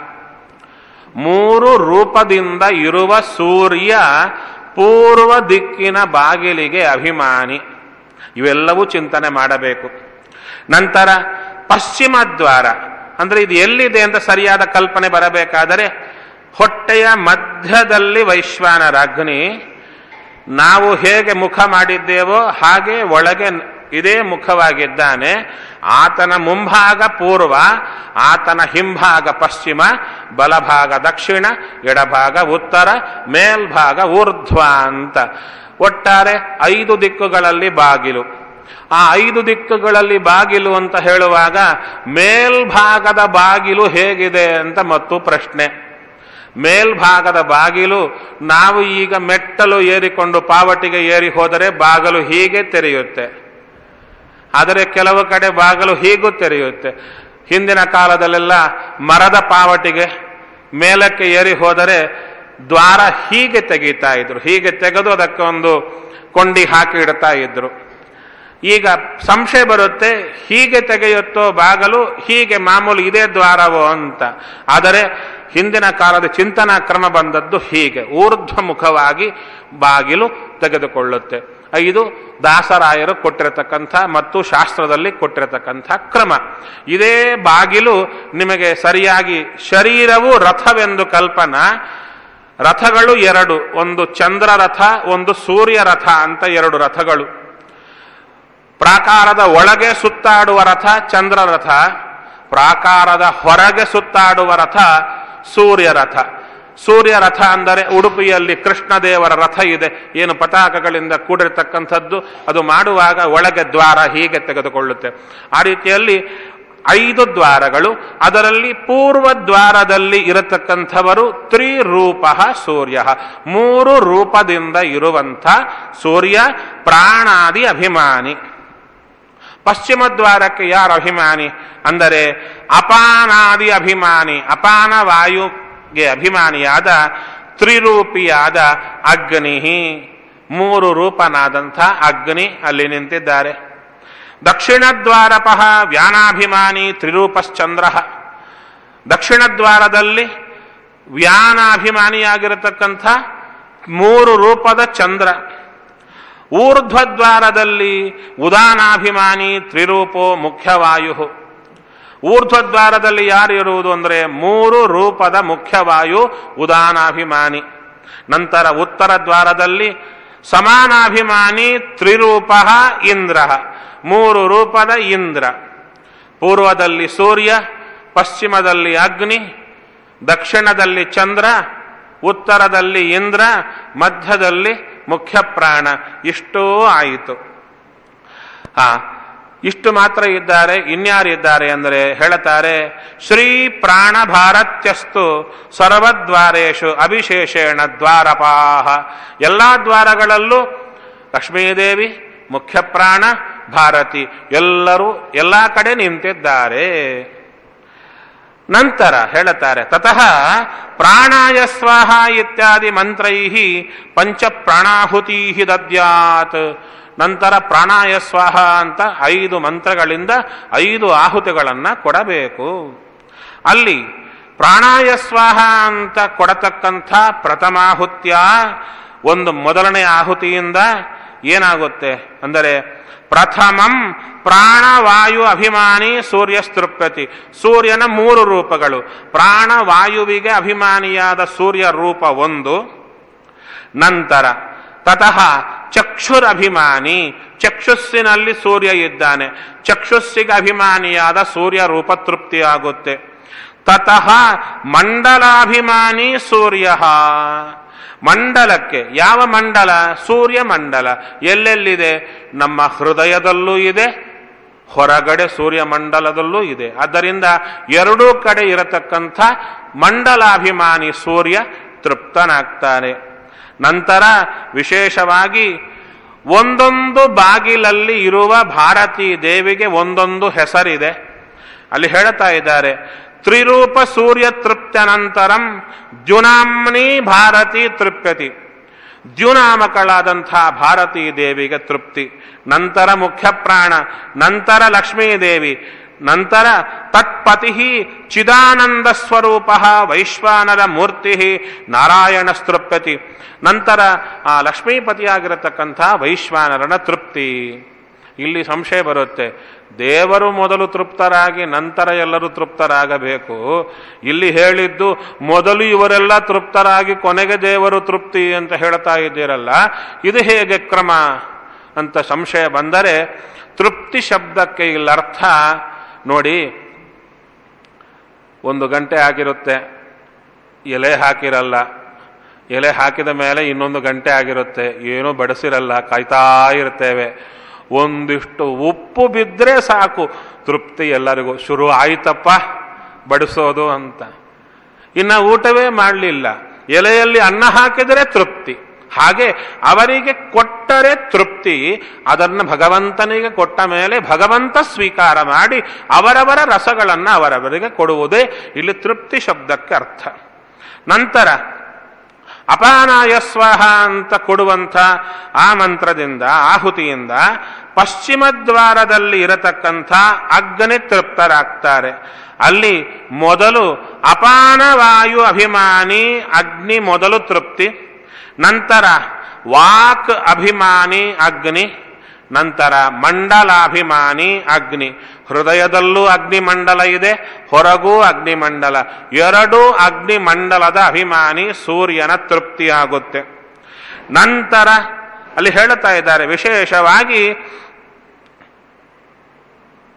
ಮೂರು ರೂಪದಿಂದ ಇರುವ ಸೂರ್ಯ ಪೂರ್ವ ದಿಕ್ಕಿನ ಬಾಗಿಲಿಗೆ ಅಭಿಮಾನಿ ಇವೆಲ್ಲವೂ ಚಿಂತನೆ ಮಾಡಬೇಕು ನಂತರ ಪಶ್ಚಿಮ ದ್ವಾರ ಅಂದ್ರೆ ಇದು ಎಲ್ಲಿದೆ ಅಂತ ಸರಿಯಾದ ಕಲ್ಪನೆ ಬರಬೇಕಾದರೆ ಹೊಟ್ಟೆಯ ಮಧ್ಯದಲ್ಲಿ ವೈಶ್ವಾನರಾಗ್ನಿ ನಾವು ಹೇಗೆ ಮುಖ ಮಾಡಿದ್ದೇವೋ ಹಾಗೆ ಒಳಗೆ ಇದೇ ಮುಖವಾಗಿದ್ದಾನೆ ಆತನ ಮುಂಭಾಗ ಪೂರ್ವ ಆತನ ಹಿಂಭಾಗ ಪಶ್ಚಿಮ ಬಲಭಾಗ ದಕ್ಷಿಣ ಎಡಭಾಗ ಉತ್ತರ ಮೇಲ್ಭಾಗ ಊರ್ಧ್ವ ಅಂತ ಒಟ್ಟಾರೆ ಐದು ದಿಕ್ಕುಗಳಲ್ಲಿ ಬಾಗಿಲು ಆ ಐದು ದಿಕ್ಕುಗಳಲ್ಲಿ ಬಾಗಿಲು ಅಂತ ಹೇಳುವಾಗ ಮೇಲ್ಭಾಗದ ಬಾಗಿಲು ಹೇಗಿದೆ ಅಂತ ಮತ್ತು ಪ್ರಶ್ನೆ ಮೇಲ್ಭಾಗದ ಬಾಗಿಲು ನಾವು ಈಗ ಮೆಟ್ಟಲು ಏರಿಕೊಂಡು ಪಾವಟಿಗೆ ಏರಿ ಹೋದರೆ ಬಾಗಿಲು ಹೀಗೆ ತೆರೆಯುತ್ತೆ ಆದರೆ ಕೆಲವು ಕಡೆ ಬಾಗಿಲು ಹೀಗೂ ತೆರೆಯುತ್ತೆ ಹಿಂದಿನ ಕಾಲದಲ್ಲೆಲ್ಲ ಮರದ ಪಾವಟಿಗೆ ಮೇಲಕ್ಕೆ ಏರಿ ಹೋದರೆ ದ್ವಾರ ಹೀಗೆ ತೆಗೀತಾ ಇದ್ರು ಹೀಗೆ ತೆಗೆದು ಅದಕ್ಕೆ ಒಂದು ಕೊಂಡಿ ಹಾಕಿ ಇಡ್ತಾ ಇದ್ರು ಈಗ ಸಂಶಯ ಬರುತ್ತೆ ಹೀಗೆ ತೆಗೆಯುತ್ತೋ ಬಾಗಲು ಹೀಗೆ ಮಾಮೂಲು ಇದೇ ದ್ವಾರವೋ ಅಂತ ಆದರೆ ಹಿಂದಿನ ಕಾಲದ ಚಿಂತನಾ ಕ್ರಮ ಬಂದದ್ದು ಹೀಗೆ ಊರ್ಧ್ವ ಮುಖವಾಗಿ ಬಾಗಿಲು ತೆಗೆದುಕೊಳ್ಳುತ್ತೆ ಇದು ದಾಸರಾಯರು ಕೊಟ್ಟಿರತಕ್ಕಂಥ ಮತ್ತು ಶಾಸ್ತ್ರದಲ್ಲಿ ಕೊಟ್ಟಿರತಕ್ಕಂಥ ಕ್ರಮ ಇದೇ ಬಾಗಿಲು ನಿಮಗೆ ಸರಿಯಾಗಿ ಶರೀರವು ರಥವೆಂದು ಕಲ್ಪನಾ ರಥಗಳು ಎರಡು ಒಂದು ಚಂದ್ರ ರಥ ಒಂದು ಸೂರ್ಯ ರಥ ಅಂತ ಎರಡು ರಥಗಳು ಪ್ರಾಕಾರದ ಒಳಗೆ ಸುತ್ತಾಡುವ ರಥ ಚಂದ್ರ ರಥ ಪ್ರಾಕಾರದ ಹೊರಗೆ ಸುತ್ತಾಡುವ ರಥ ಸೂರ್ಯ ರಥ ಸೂರ್ಯ ರಥ ಅಂದರೆ ಉಡುಪಿಯಲ್ಲಿ ಕೃಷ್ಣದೇವರ ರಥ ಇದೆ ಏನು ಪತಾಕಗಳಿಂದ ಕೂಡಿರ್ತಕ್ಕಂಥದ್ದು ಅದು ಮಾಡುವಾಗ ಒಳಗೆ ದ್ವಾರ ಹೀಗೆ ತೆಗೆದುಕೊಳ್ಳುತ್ತೆ ಆ ರೀತಿಯಲ್ಲಿ ಐದು ದ್ವಾರಗಳು ಅದರಲ್ಲಿ ಪೂರ್ವ ದ್ವಾರದಲ್ಲಿ ಇರತಕ್ಕಂಥವರು ತ್ರಿರೂಪ ಸೂರ್ಯ ಮೂರು ರೂಪದಿಂದ ಇರುವಂಥ ಸೂರ್ಯ ಪ್ರಾಣಾದಿ ಅಭಿಮಾನಿ ಪಶ್ಚಿಮ ದ್ವಾರಕ್ಕೆ ಯಾರು ಅಭಿಮಾನಿ ಅಂದರೆ ಅಪಾನಾದಿ ಅಭಿಮಾನಿ ಅಪಾನ ವಾಯುಗೆ ಅಭಿಮಾನಿಯಾದ ತ್ರಿರೂಪಿಯಾದ ಅಗ್ನಿ ಮೂರು ರೂಪನಾದಂಥ ಅಗ್ನಿ ಅಲ್ಲಿ ನಿಂತಿದ್ದಾರೆ ದಕ್ಷಿಣ ದ್ವಾರಪಃ ವ್ಯಾನಾಭಿಮಾನಿ ತ್ರಿರೂಪಶ್ಚಂದ್ರ ದಕ್ಷಿಣ ದ್ವಾರದಲ್ಲಿ ವ್ಯಾನಾಭಿಮಾನಿಯಾಗಿರತಕ್ಕಂಥ ಮೂರು ರೂಪದ ಚಂದ್ರ ಊರ್ಧ್ವದ್ವಾರದಲ್ಲಿ ಉದಾನಾಭಿಮಾನಿ ತ್ರಿರೂಪೋ ಮುಖ್ಯವಾಯು ಊರ್ಧ್ವದ್ವಾರದಲ್ಲಿ ಯಾರು ಇರುವುದು ಅಂದರೆ ಮೂರು ರೂಪದ ಮುಖ್ಯವಾಯು ಉದಾನಾಭಿಮಾನಿ ನಂತರ ಉತ್ತರ ದ್ವಾರದಲ್ಲಿ ಸಮಾನಾಭಿಮಾನಿ ತ್ರಿರೂಪ ಇಂದ್ರ ಮೂರು ರೂಪದ ಇಂದ್ರ ಪೂರ್ವದಲ್ಲಿ ಸೂರ್ಯ ಪಶ್ಚಿಮದಲ್ಲಿ ಅಗ್ನಿ ದಕ್ಷಿಣದಲ್ಲಿ ಚಂದ್ರ ಉತ್ತರದಲ್ಲಿ ಇಂದ್ರ ಮಧ್ಯದಲ್ಲಿ ಮುಖ್ಯ ಪ್ರಾಣ ಇಷ್ಟೂ ಆಯಿತು ಆ ಇಷ್ಟು ಮಾತ್ರ ಇದ್ದಾರೆ ಇನ್ಯಾರಿದ್ದಾರೆ ಅಂದರೆ ಹೇಳುತ್ತಾರೆ ಶ್ರೀ ಪ್ರಾಣ ಭಾರತ್ಯಸ್ತು ಸರ್ವದ್ವಾರೇಶು ಅವಿಶೇಷೇಣ ದ್ವಾರಪಾಹ ಎಲ್ಲ ದ್ವಾರಗಳಲ್ಲೂ ಲಕ್ಷ್ಮೀದೇವಿ ಮುಖ್ಯ ಪ್ರಾಣ ಭಾರತಿ ಎಲ್ಲರೂ ಎಲ್ಲ ಕಡೆ ನಿಂತಿದ್ದಾರೆ ನಂತರ ಹೇಳುತ್ತಾರೆ ತತಃ ಪ್ರಾಣಾಯ ಸ್ವಾಹ ಇತ್ಯಾದಿ ಮಂತ್ರೈ ಪಂಚ ಪ್ರಾಣಾಹುತಿ ದದ್ಯಾತ್ ನಂತರ ಪ್ರಾಣಾಯ ಸ್ವಾಹ ಅಂತ ಐದು ಮಂತ್ರಗಳಿಂದ ಐದು ಆಹುತಿಗಳನ್ನು ಕೊಡಬೇಕು ಅಲ್ಲಿ ಪ್ರಾಣಾಯ ಸ್ವಾಹ ಅಂತ ಕೊಡತಕ್ಕಂಥ ಪ್ರಥಮಾಹುತ್ಯ ಒಂದು ಮೊದಲನೇ ಆಹುತಿಯಿಂದ ಏನಾಗುತ್ತೆ ಅಂದರೆ ಪ್ರಥಮಂ ಪ್ರಾಣವಾಯು ಅಭಿಮಾನಿ ಸೂರ್ಯಸ್ತೃಪ್ಯತಿ ಸೂರ್ಯನ ಮೂರು ರೂಪಗಳು ಪ್ರಾಣವಾಯುವಿಗೆ ಅಭಿಮಾನಿಯಾದ ಸೂರ್ಯ ರೂಪ ಒಂದು ನಂತರ ತತಃ ಚಕ್ಷುರಭಿಮಾನಿ ಚಕ್ಷುಸ್ಸಿನಲ್ಲಿ ಸೂರ್ಯ ಇದ್ದಾನೆ ಚಕ್ಷುಸ್ಸಿಗೆ ಅಭಿಮಾನಿಯಾದ ಸೂರ್ಯ ರೂಪ ತೃಪ್ತಿಯಾಗುತ್ತೆ ತತಃ ಮಂಡಲಾಭಿಮಾನಿ ಸೂರ್ಯ ಮಂಡಲಕ್ಕೆ ಯಾವ ಮಂಡಲ ಸೂರ್ಯ ಮಂಡಲ ಎಲ್ಲೆಲ್ಲಿದೆ ನಮ್ಮ ಹೃದಯದಲ್ಲೂ ಇದೆ ಹೊರಗಡೆ ಸೂರ್ಯ ಮಂಡಲದಲ್ಲೂ ಇದೆ ಆದ್ದರಿಂದ ಎರಡೂ ಕಡೆ ಇರತಕ್ಕಂಥ ಮಂಡಲಾಭಿಮಾನಿ ಸೂರ್ಯ ತೃಪ್ತನಾಗ್ತಾನೆ ನಂತರ ವಿಶೇಷವಾಗಿ ಒಂದೊಂದು ಬಾಗಿಲಲ್ಲಿ ಇರುವ ಭಾರತೀ ದೇವಿಗೆ ಒಂದೊಂದು ಹೆಸರಿದೆ ಅಲ್ಲಿ ಹೇಳ್ತಾ ಇದ್ದಾರೆ ತ್ರಿರೂಪ ಸೂರ್ಯ ತೃಪ್ತ್ಯನಂತರಂ ದ್ಯುನಾಮ್ನಿ ಭಾರತಿ ತೃಪ್ಯತಿ ದ್ಯುನಾಮಕಳಾದಂಥ ಭಾರತೀ ದೇವಿಗೆ ತೃಪ್ತಿ ನಂತರ ಮುಖ್ಯ ಪ್ರಾಣ ನಂತರ ಲಕ್ಷ್ಮೀದೇವಿ ನಂತರ ತತ್ಪತಿ ಚಿದಾನಂದ ಸ್ವರೂಪ ವೈಶ್ವಾನರ ಮೂರ್ತಿ ನಾರಾಯಣ ಸ್ತೃಪ್ಯತಿ ನಂತರ ಆ ಲಕ್ಷ್ಮೀಪತಿಯಾಗಿರತಕ್ಕಂಥ ವೈಶ್ವಾನರನ ತೃಪ್ತಿ ಇಲ್ಲಿ ಸಂಶಯ ಬರುತ್ತೆ ದೇವರು ಮೊದಲು ತೃಪ್ತರಾಗಿ ನಂತರ ಎಲ್ಲರೂ ತೃಪ್ತರಾಗಬೇಕು ಇಲ್ಲಿ ಹೇಳಿದ್ದು ಮೊದಲು ಇವರೆಲ್ಲ ತೃಪ್ತರಾಗಿ ಕೊನೆಗೆ ದೇವರು ತೃಪ್ತಿ ಅಂತ ಹೇಳ್ತಾ ಇದ್ದೀರಲ್ಲ ಇದು ಹೇಗೆ ಕ್ರಮ ಅಂತ ಸಂಶಯ ಬಂದರೆ ತೃಪ್ತಿ ಶಬ್ದಕ್ಕೆ ಇಲ್ಲರ್ಥ ನೋಡಿ ಒಂದು ಗಂಟೆ ಆಗಿರುತ್ತೆ ಎಲೆ ಹಾಕಿರಲ್ಲ ಎಲೆ ಹಾಕಿದ ಮೇಲೆ ಇನ್ನೊಂದು ಗಂಟೆ ಆಗಿರುತ್ತೆ ಏನೂ ಬಡಿಸಿರಲ್ಲ ಕಾಯ್ತಾ ಇರ್ತೇವೆ ಒಂದಿಷ್ಟು ಉಪ್ಪು ಬಿದ್ದರೆ ಸಾಕು ತೃಪ್ತಿ ಎಲ್ಲರಿಗೂ ಶುರು ಆಯ್ತಪ್ಪ ಬಡಿಸೋದು ಅಂತ ಇನ್ನು ಊಟವೇ ಮಾಡಲಿಲ್ಲ ಎಲೆಯಲ್ಲಿ ಅನ್ನ ಹಾಕಿದರೆ ತೃಪ್ತಿ ಹಾಗೆ ಅವರಿಗೆ ಕೊಟ್ಟರೆ ತೃಪ್ತಿ ಅದನ್ನು ಭಗವಂತನಿಗೆ ಕೊಟ್ಟ ಮೇಲೆ ಭಗವಂತ ಸ್ವೀಕಾರ ಮಾಡಿ ಅವರವರ ರಸಗಳನ್ನು ಅವರವರಿಗೆ ಕೊಡುವುದೇ ಇಲ್ಲಿ ತೃಪ್ತಿ ಶಬ್ದಕ್ಕೆ ಅರ್ಥ ನಂತರ ಅಪಾನಾಯ ಸ್ವಹ ಅಂತ ಕೊಡುವಂಥ ಆ ಮಂತ್ರದಿಂದ ಆಹುತಿಯಿಂದ ಪಶ್ಚಿಮ ದ್ವಾರದಲ್ಲಿ ಇರತಕ್ಕಂಥ ಅಗ್ನಿ ತೃಪ್ತರಾಗ್ತಾರೆ ಅಲ್ಲಿ ಮೊದಲು ಅಪಾನವಾಯು ಅಭಿಮಾನಿ ಅಗ್ನಿ ಮೊದಲು ತೃಪ್ತಿ ನಂತರ ವಾಕ್ ಅಭಿಮಾನಿ ಅಗ್ನಿ ನಂತರ ಮಂಡಲಾಭಿಮಾನಿ ಅಗ್ನಿ ಹೃದಯದಲ್ಲೂ ಅಗ್ನಿಮಂಡಲ ಇದೆ ಹೊರಗೂ ಅಗ್ನಿಮಂಡಲ ಎರಡೂ ಅಗ್ನಿಮಂಡಲದ ಅಭಿಮಾನಿ ಸೂರ್ಯನ ತೃಪ್ತಿಯಾಗುತ್ತೆ ನಂತರ ಅಲ್ಲಿ ಹೇಳುತ್ತಾ ಇದ್ದಾರೆ ವಿಶೇಷವಾಗಿ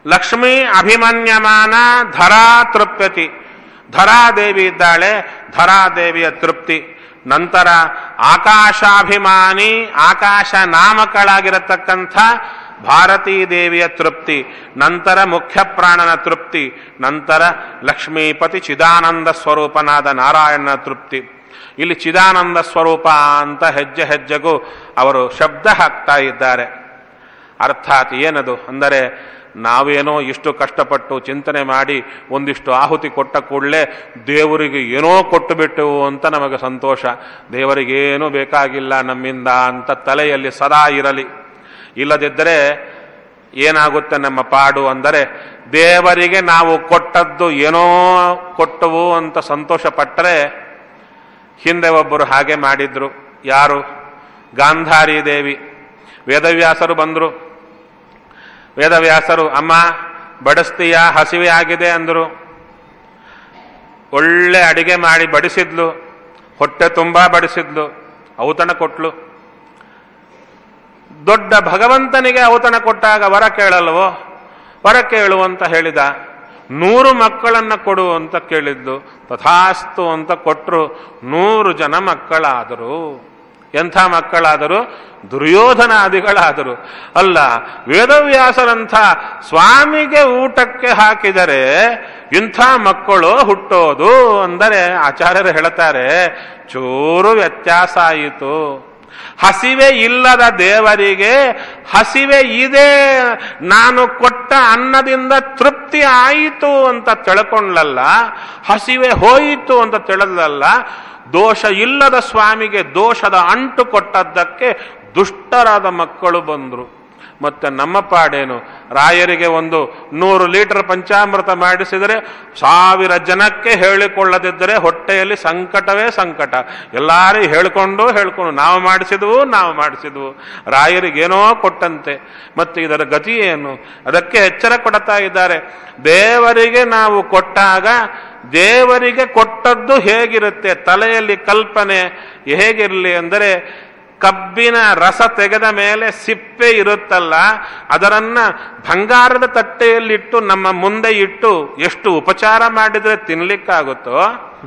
ಲಕ್ಷ್ಮೀ ಅಭಿಮನ್ಯಮಾನ ಧರಾ ತೃಪ್ಯತಿ ಧರಾದೇವಿ ಇದ್ದಾಳೆ ಧರಾದೇವಿಯ ತೃಪ್ತಿ ನಂತರ ಆಕಾಶಾಭಿಮಾನಿ ಆಕಾಶ ನಾಮಕಳಾಗಿರತಕ್ಕಂಥ ಭಾರತೀ ದೇವಿಯ ತೃಪ್ತಿ ನಂತರ ಮುಖ್ಯ ಪ್ರಾಣನ ತೃಪ್ತಿ ನಂತರ ಲಕ್ಷ್ಮೀಪತಿ ಚಿದಾನಂದ ಸ್ವರೂಪನಾದ ನಾರಾಯಣನ ತೃಪ್ತಿ ಇಲ್ಲಿ ಚಿದಾನಂದ ಸ್ವರೂಪ ಅಂತ ಹೆಜ್ಜೆ ಹೆಜ್ಜೆಗೂ ಅವರು ಶಬ್ದ ಹಾಕ್ತಾ ಇದ್ದಾರೆ ಅರ್ಥಾತ್ ಏನದು ಅಂದರೆ ನಾವೇನೋ ಇಷ್ಟು ಕಷ್ಟಪಟ್ಟು ಚಿಂತನೆ ಮಾಡಿ ಒಂದಿಷ್ಟು ಆಹುತಿ ಕೊಟ್ಟ ಕೂಡಲೇ ದೇವರಿಗೆ ಏನೋ ಕೊಟ್ಟು ಬಿಟ್ಟೆವು ಅಂತ ನಮಗೆ ಸಂತೋಷ ದೇವರಿಗೇನೂ ಬೇಕಾಗಿಲ್ಲ ನಮ್ಮಿಂದ ಅಂತ ತಲೆಯಲ್ಲಿ ಸದಾ ಇರಲಿ ಇಲ್ಲದಿದ್ದರೆ ಏನಾಗುತ್ತೆ ನಮ್ಮ ಪಾಡು ಅಂದರೆ ದೇವರಿಗೆ ನಾವು ಕೊಟ್ಟದ್ದು ಏನೋ ಕೊಟ್ಟವು ಅಂತ ಸಂತೋಷ ಪಟ್ಟರೆ ಹಿಂದೆ ಒಬ್ಬರು ಹಾಗೆ ಮಾಡಿದ್ರು ಯಾರು ಗಾಂಧಾರಿ ದೇವಿ ವೇದವ್ಯಾಸರು ಬಂದರು ವೇದವ್ಯಾಸರು ಅಮ್ಮ ಬಡಿಸ್ತೀಯ ಹಸಿವೆ ಆಗಿದೆ ಅಂದರು ಒಳ್ಳೆ ಅಡಿಗೆ ಮಾಡಿ ಬಡಿಸಿದ್ಲು ಹೊಟ್ಟೆ ತುಂಬಾ ಬಡಿಸಿದ್ಲು ಔತಣ ಕೊಟ್ಲು ದೊಡ್ಡ ಭಗವಂತನಿಗೆ ಔತಣ ಕೊಟ್ಟಾಗ ವರ ಕೇಳಲ್ವೋ ವರ ಕೇಳು ಅಂತ ಹೇಳಿದ ನೂರು ಮಕ್ಕಳನ್ನ ಕೊಡು ಅಂತ ಕೇಳಿದ್ದು ತಥಾಸ್ತು ಅಂತ ಕೊಟ್ಟರು ನೂರು ಜನ ಮಕ್ಕಳಾದರು ಎಂಥ ಮಕ್ಕಳಾದರು ದುರ್ಯೋಧನಾದಿಗಳಾದರು ಅಲ್ಲ ವೇದವ್ಯಾಸರಂಥ ಸ್ವಾಮಿಗೆ ಊಟಕ್ಕೆ ಹಾಕಿದರೆ ಇಂಥ ಮಕ್ಕಳು ಹುಟ್ಟೋದು ಅಂದರೆ ಆಚಾರ್ಯರು ಹೇಳ್ತಾರೆ ಚೂರು ವ್ಯತ್ಯಾಸ ಆಯಿತು ಹಸಿವೆ ಇಲ್ಲದ ದೇವರಿಗೆ ಹಸಿವೆ ಇದೆ ನಾನು ಕೊಟ್ಟ ಅನ್ನದಿಂದ ತೃಪ್ತಿ ಆಯಿತು ಅಂತ ತಿಳ್ಕೊಂಡ್ಲಲ್ಲ ಹಸಿವೆ ಹೋಯಿತು ಅಂತ ತಿಳಿದಲ್ಲ ದೋಷ ಇಲ್ಲದ ಸ್ವಾಮಿಗೆ ದೋಷದ ಅಂಟು ಕೊಟ್ಟದ್ದಕ್ಕೆ ದುಷ್ಟರಾದ ಮಕ್ಕಳು ಬಂದರು ಮತ್ತೆ ನಮ್ಮ ಪಾಡೇನು ರಾಯರಿಗೆ ಒಂದು ನೂರು ಲೀಟರ್ ಪಂಚಾಮೃತ ಮಾಡಿಸಿದರೆ ಸಾವಿರ ಜನಕ್ಕೆ ಹೇಳಿಕೊಳ್ಳದಿದ್ದರೆ ಹೊಟ್ಟೆಯಲ್ಲಿ ಸಂಕಟವೇ ಸಂಕಟ ಎಲ್ಲಾರು ಹೇಳ್ಕೊಂಡು ಹೇಳ್ಕೊಂಡು ನಾವು ಮಾಡಿಸಿದ್ವು ನಾವು ಮಾಡಿಸಿದ್ವು ರಾಯರಿಗೇನೋ ಕೊಟ್ಟಂತೆ ಮತ್ತೆ ಇದರ ಗತಿ ಏನು ಅದಕ್ಕೆ ಎಚ್ಚರ ಕೊಡ್ತಾ ಇದ್ದಾರೆ ದೇವರಿಗೆ ನಾವು ಕೊಟ್ಟಾಗ ದೇವರಿಗೆ ಕೊಟ್ಟದ್ದು ಹೇಗಿರುತ್ತೆ ತಲೆಯಲ್ಲಿ ಕಲ್ಪನೆ ಹೇಗಿರಲಿ ಅಂದರೆ ಕಬ್ಬಿನ ರಸ ತೆಗೆದ ಮೇಲೆ ಸಿಪ್ಪೆ ಇರುತ್ತಲ್ಲ ಅದರನ್ನ ಬಂಗಾರದ ತಟ್ಟೆಯಲ್ಲಿಟ್ಟು ನಮ್ಮ ಮುಂದೆ ಇಟ್ಟು ಎಷ್ಟು ಉಪಚಾರ ಮಾಡಿದ್ರೆ ತಿನ್ಲಿಕ್ಕಾಗುತ್ತೋ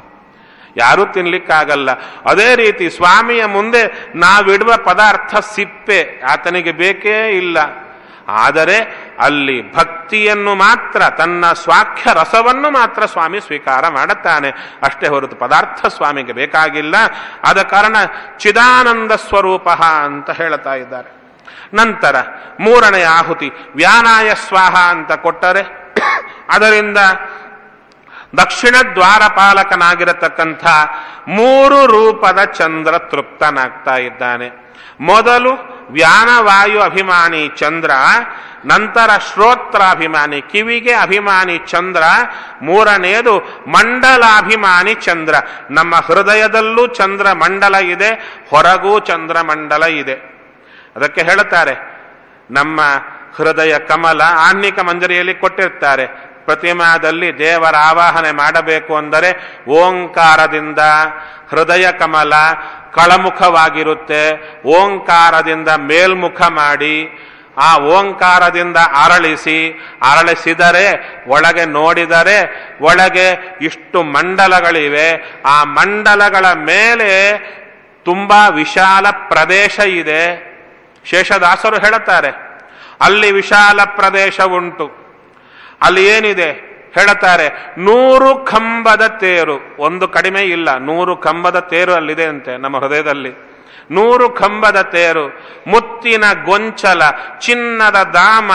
ಯಾರೂ ತಿನ್ಲಿಕ್ಕಾಗಲ್ಲ ಅದೇ ರೀತಿ ಸ್ವಾಮಿಯ ಮುಂದೆ ನಾವಿಡುವ ಪದಾರ್ಥ ಸಿಪ್ಪೆ ಆತನಿಗೆ ಬೇಕೇ ಇಲ್ಲ ಆದರೆ ಅಲ್ಲಿ ಭಕ್ತಿಯನ್ನು ಮಾತ್ರ ತನ್ನ ಸ್ವಾಖ್ಯ ರಸವನ್ನು ಮಾತ್ರ ಸ್ವಾಮಿ ಸ್ವೀಕಾರ ಮಾಡುತ್ತಾನೆ ಅಷ್ಟೇ ಹೊರತು ಪದಾರ್ಥ ಸ್ವಾಮಿಗೆ ಬೇಕಾಗಿಲ್ಲ ಆದ ಕಾರಣ ಚಿದಾನಂದ ಸ್ವರೂಪ ಅಂತ ಹೇಳ್ತಾ ಇದ್ದಾರೆ ನಂತರ ಮೂರನೆಯ ಆಹುತಿ ವ್ಯಾನಾಯ ಸ್ವಾಹ ಅಂತ ಕೊಟ್ಟರೆ ಅದರಿಂದ ದಕ್ಷಿಣ ದ್ವಾರಪಾಲಕನಾಗಿರತಕ್ಕಂಥ ಮೂರು ರೂಪದ ಚಂದ್ರ ತೃಪ್ತನಾಗ್ತಾ ಇದ್ದಾನೆ ಮೊದಲು ವ್ಯಾನವಾಯು ಅಭಿಮಾನಿ ಚಂದ್ರ ನಂತರ ಶ್ರೋತ್ರಾಭಿಮಾನಿ ಕಿವಿಗೆ ಅಭಿಮಾನಿ ಚಂದ್ರ ಮೂರನೆಯದು ಮಂಡಲಾಭಿಮಾನಿ ಚಂದ್ರ ನಮ್ಮ ಹೃದಯದಲ್ಲೂ ಚಂದ್ರ ಮಂಡಲ ಇದೆ ಹೊರಗೂ ಚಂದ್ರ ಮಂಡಲ ಇದೆ ಅದಕ್ಕೆ ಹೇಳುತ್ತಾರೆ ನಮ್ಮ ಹೃದಯ ಕಮಲ ಆನ್ನಿಕ ಮಂಜರಿಯಲ್ಲಿ ಕೊಟ್ಟಿರ್ತಾರೆ ಪ್ರತಿಮಾದಲ್ಲಿ ದೇವರ ಆವಾಹನೆ ಮಾಡಬೇಕು ಅಂದರೆ ಓಂಕಾರದಿಂದ ಹೃದಯ ಕಮಲ ಕಳಮುಖವಾಗಿರುತ್ತೆ ಓಂಕಾರದಿಂದ ಮೇಲ್ಮುಖ ಮಾಡಿ ಆ ಓಂಕಾರದಿಂದ ಅರಳಿಸಿ ಅರಳಿಸಿದರೆ ಒಳಗೆ ನೋಡಿದರೆ ಒಳಗೆ ಇಷ್ಟು ಮಂಡಲಗಳಿವೆ ಆ ಮಂಡಲಗಳ ಮೇಲೆ ತುಂಬಾ ವಿಶಾಲ ಪ್ರದೇಶ ಇದೆ ಶೇಷದಾಸರು ಹೇಳುತ್ತಾರೆ ಅಲ್ಲಿ ವಿಶಾಲ ಪ್ರದೇಶ ಉಂಟು ಅಲ್ಲಿ ಏನಿದೆ ಹೇಳುತ್ತಾರೆ ನೂರು ಕಂಬದ ತೇರು ಒಂದು ಕಡಿಮೆ ಇಲ್ಲ ನೂರು ಕಂಬದ ತೇರು ಅಲ್ಲಿದೆ ಅಂತೆ ನಮ್ಮ ಹೃದಯದಲ್ಲಿ ನೂರು ಕಂಬದ ತೇರು ಮುತ್ತಿನ ಗೊಂಚಲ ಚಿನ್ನದ ದಾಮ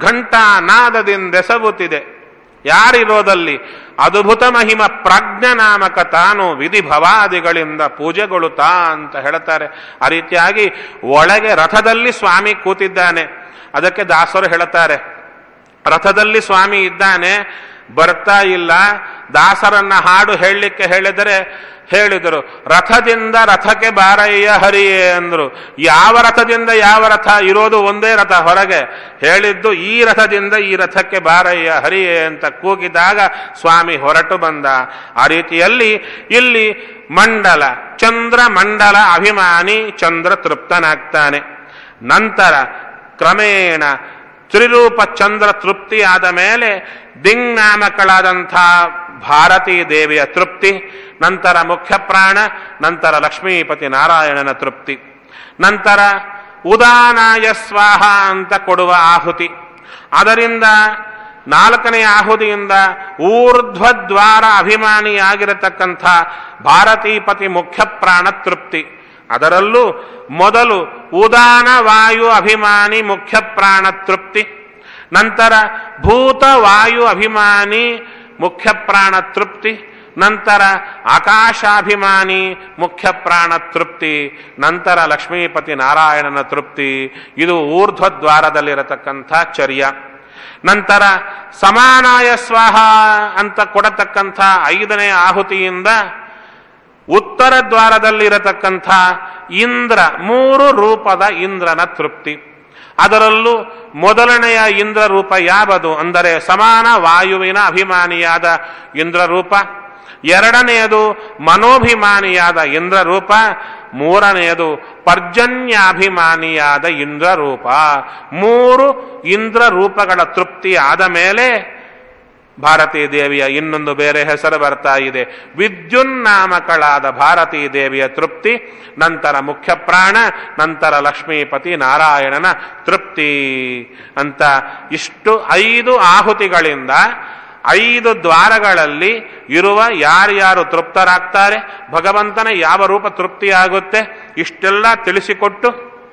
ಘಂಟಾನಾದದಿಂದೆಸಗುತ್ತಿದೆ ಯಾರಿರೋದಲ್ಲಿ ಅದ್ಭುತ ಮಹಿಮ ಪ್ರಾಜ್ಞನಾಮಕ ತಾನು ವಿಧಿ ಭವಾದಿಗಳಿಂದ ಪೂಜೆಗೊಳ್ಳುತ್ತಾ ಅಂತ ಹೇಳ್ತಾರೆ ಆ ರೀತಿಯಾಗಿ ಒಳಗೆ ರಥದಲ್ಲಿ ಸ್ವಾಮಿ ಕೂತಿದ್ದಾನೆ ಅದಕ್ಕೆ ದಾಸರು ಹೇಳುತ್ತಾರೆ ರಥದಲ್ಲಿ ಸ್ವಾಮಿ ಇದ್ದಾನೆ ಬರ್ತಾ ಇಲ್ಲ ದಾಸರನ್ನ ಹಾಡು ಹೇಳಲಿಕ್ಕೆ ಹೇಳಿದರೆ ಹೇಳಿದರು ರಥದಿಂದ ರಥಕ್ಕೆ ಬಾರಯ್ಯ ಹರಿಯೇ ಅಂದ್ರು ಯಾವ ರಥದಿಂದ ಯಾವ ರಥ ಇರೋದು ಒಂದೇ ರಥ ಹೊರಗೆ ಹೇಳಿದ್ದು ಈ ರಥದಿಂದ ಈ ರಥಕ್ಕೆ ಬಾರಯ್ಯ ಹರಿಯೇ ಅಂತ ಕೂಗಿದಾಗ ಸ್ವಾಮಿ ಹೊರಟು ಬಂದ ಆ ರೀತಿಯಲ್ಲಿ ಇಲ್ಲಿ ಮಂಡಲ ಚಂದ್ರ ಮಂಡಲ ಅಭಿಮಾನಿ ಚಂದ್ರ ತೃಪ್ತನಾಗ್ತಾನೆ ನಂತರ ಕ್ರಮೇಣ ತ್ರಿರೂಪ ಚಂದ್ರ ತೃಪ್ತಿ ಆದ ಮೇಲೆ ದಿಂಗ್ನಾಮಕಳಾದಂಥ ಭಾರತೀ ದೇವಿಯ ತೃಪ್ತಿ ನಂತರ ಮುಖ್ಯ ಪ್ರಾಣ ನಂತರ ಲಕ್ಷ್ಮೀಪತಿ ನಾರಾಯಣನ ತೃಪ್ತಿ ನಂತರ ಉದಾನಾಯ ಸ್ವಾಹ ಅಂತ ಕೊಡುವ ಆಹುತಿ ಅದರಿಂದ ನಾಲ್ಕನೇ ಆಹುತಿಯಿಂದ ಊರ್ಧ್ವದ್ವಾರ ಅಭಿಮಾನಿಯಾಗಿರತಕ್ಕಂಥ ಭಾರತೀಪತಿ ಮುಖ್ಯ ಪ್ರಾಣ ತೃಪ್ತಿ ಅದರಲ್ಲೂ ಮೊದಲು ಉದಾನ ವಾಯು ಅಭಿಮಾನಿ ಮುಖ್ಯ ಪ್ರಾಣ ತೃಪ್ತಿ ನಂತರ ಭೂತ ವಾಯು ಅಭಿಮಾನಿ ಮುಖ್ಯ ಪ್ರಾಣ ತೃಪ್ತಿ ನಂತರ ಆಕಾಶಾಭಿಮಾನಿ ಮುಖ್ಯ ಪ್ರಾಣ ತೃಪ್ತಿ ನಂತರ ಲಕ್ಷ್ಮೀಪತಿ ನಾರಾಯಣನ ತೃಪ್ತಿ ಇದು ಊರ್ಧ್ವದ್ವಾರದಲ್ಲಿರತಕ್ಕಂಥ ಚರ್ಯ ನಂತರ ಸಮಾನಾಯ ಸ್ವಾಹ ಅಂತ ಕೊಡತಕ್ಕಂಥ ಐದನೇ ಆಹುತಿಯಿಂದ ಉತ್ತರ ದ್ವಾರದಲ್ಲಿರತಕ್ಕಂಥ ಇಂದ್ರ ಮೂರು ರೂಪದ ಇಂದ್ರನ ತೃಪ್ತಿ ಅದರಲ್ಲೂ ಮೊದಲನೆಯ ಇಂದ್ರ ರೂಪ ಯಾವುದು ಅಂದರೆ ಸಮಾನ ವಾಯುವಿನ ಅಭಿಮಾನಿಯಾದ ಇಂದ್ರ ರೂಪ ಎರಡನೆಯದು ಮನೋಭಿಮಾನಿಯಾದ ಇಂದ್ರ ರೂಪ ಮೂರನೆಯದು ಪರ್ಜನ್ಯಾಭಿಮಾನಿಯಾದ ಇಂದ್ರ ರೂಪ ಮೂರು ಇಂದ್ರ ರೂಪಗಳ ತೃಪ್ತಿ ಆದ ಮೇಲೆ ಭಾರತೀ ದೇವಿಯ ಇನ್ನೊಂದು ಬೇರೆ ಹೆಸರು ಬರ್ತಾ ಇದೆ ವಿದ್ಯುನ್ನಾಮಕಳಾದ ಭಾರತೀ ದೇವಿಯ ತೃಪ್ತಿ ನಂತರ ಮುಖ್ಯ ಪ್ರಾಣ ನಂತರ ಲಕ್ಷ್ಮೀಪತಿ ನಾರಾಯಣನ ತೃಪ್ತಿ ಅಂತ ಇಷ್ಟು ಐದು ಆಹುತಿಗಳಿಂದ ಐದು ದ್ವಾರಗಳಲ್ಲಿ ಇರುವ ಯಾರ್ಯಾರು ತೃಪ್ತರಾಗ್ತಾರೆ ಭಗವಂತನ ಯಾವ ರೂಪ ತೃಪ್ತಿಯಾಗುತ್ತೆ ಇಷ್ಟೆಲ್ಲ ತಿಳಿಸಿಕೊಟ್ಟು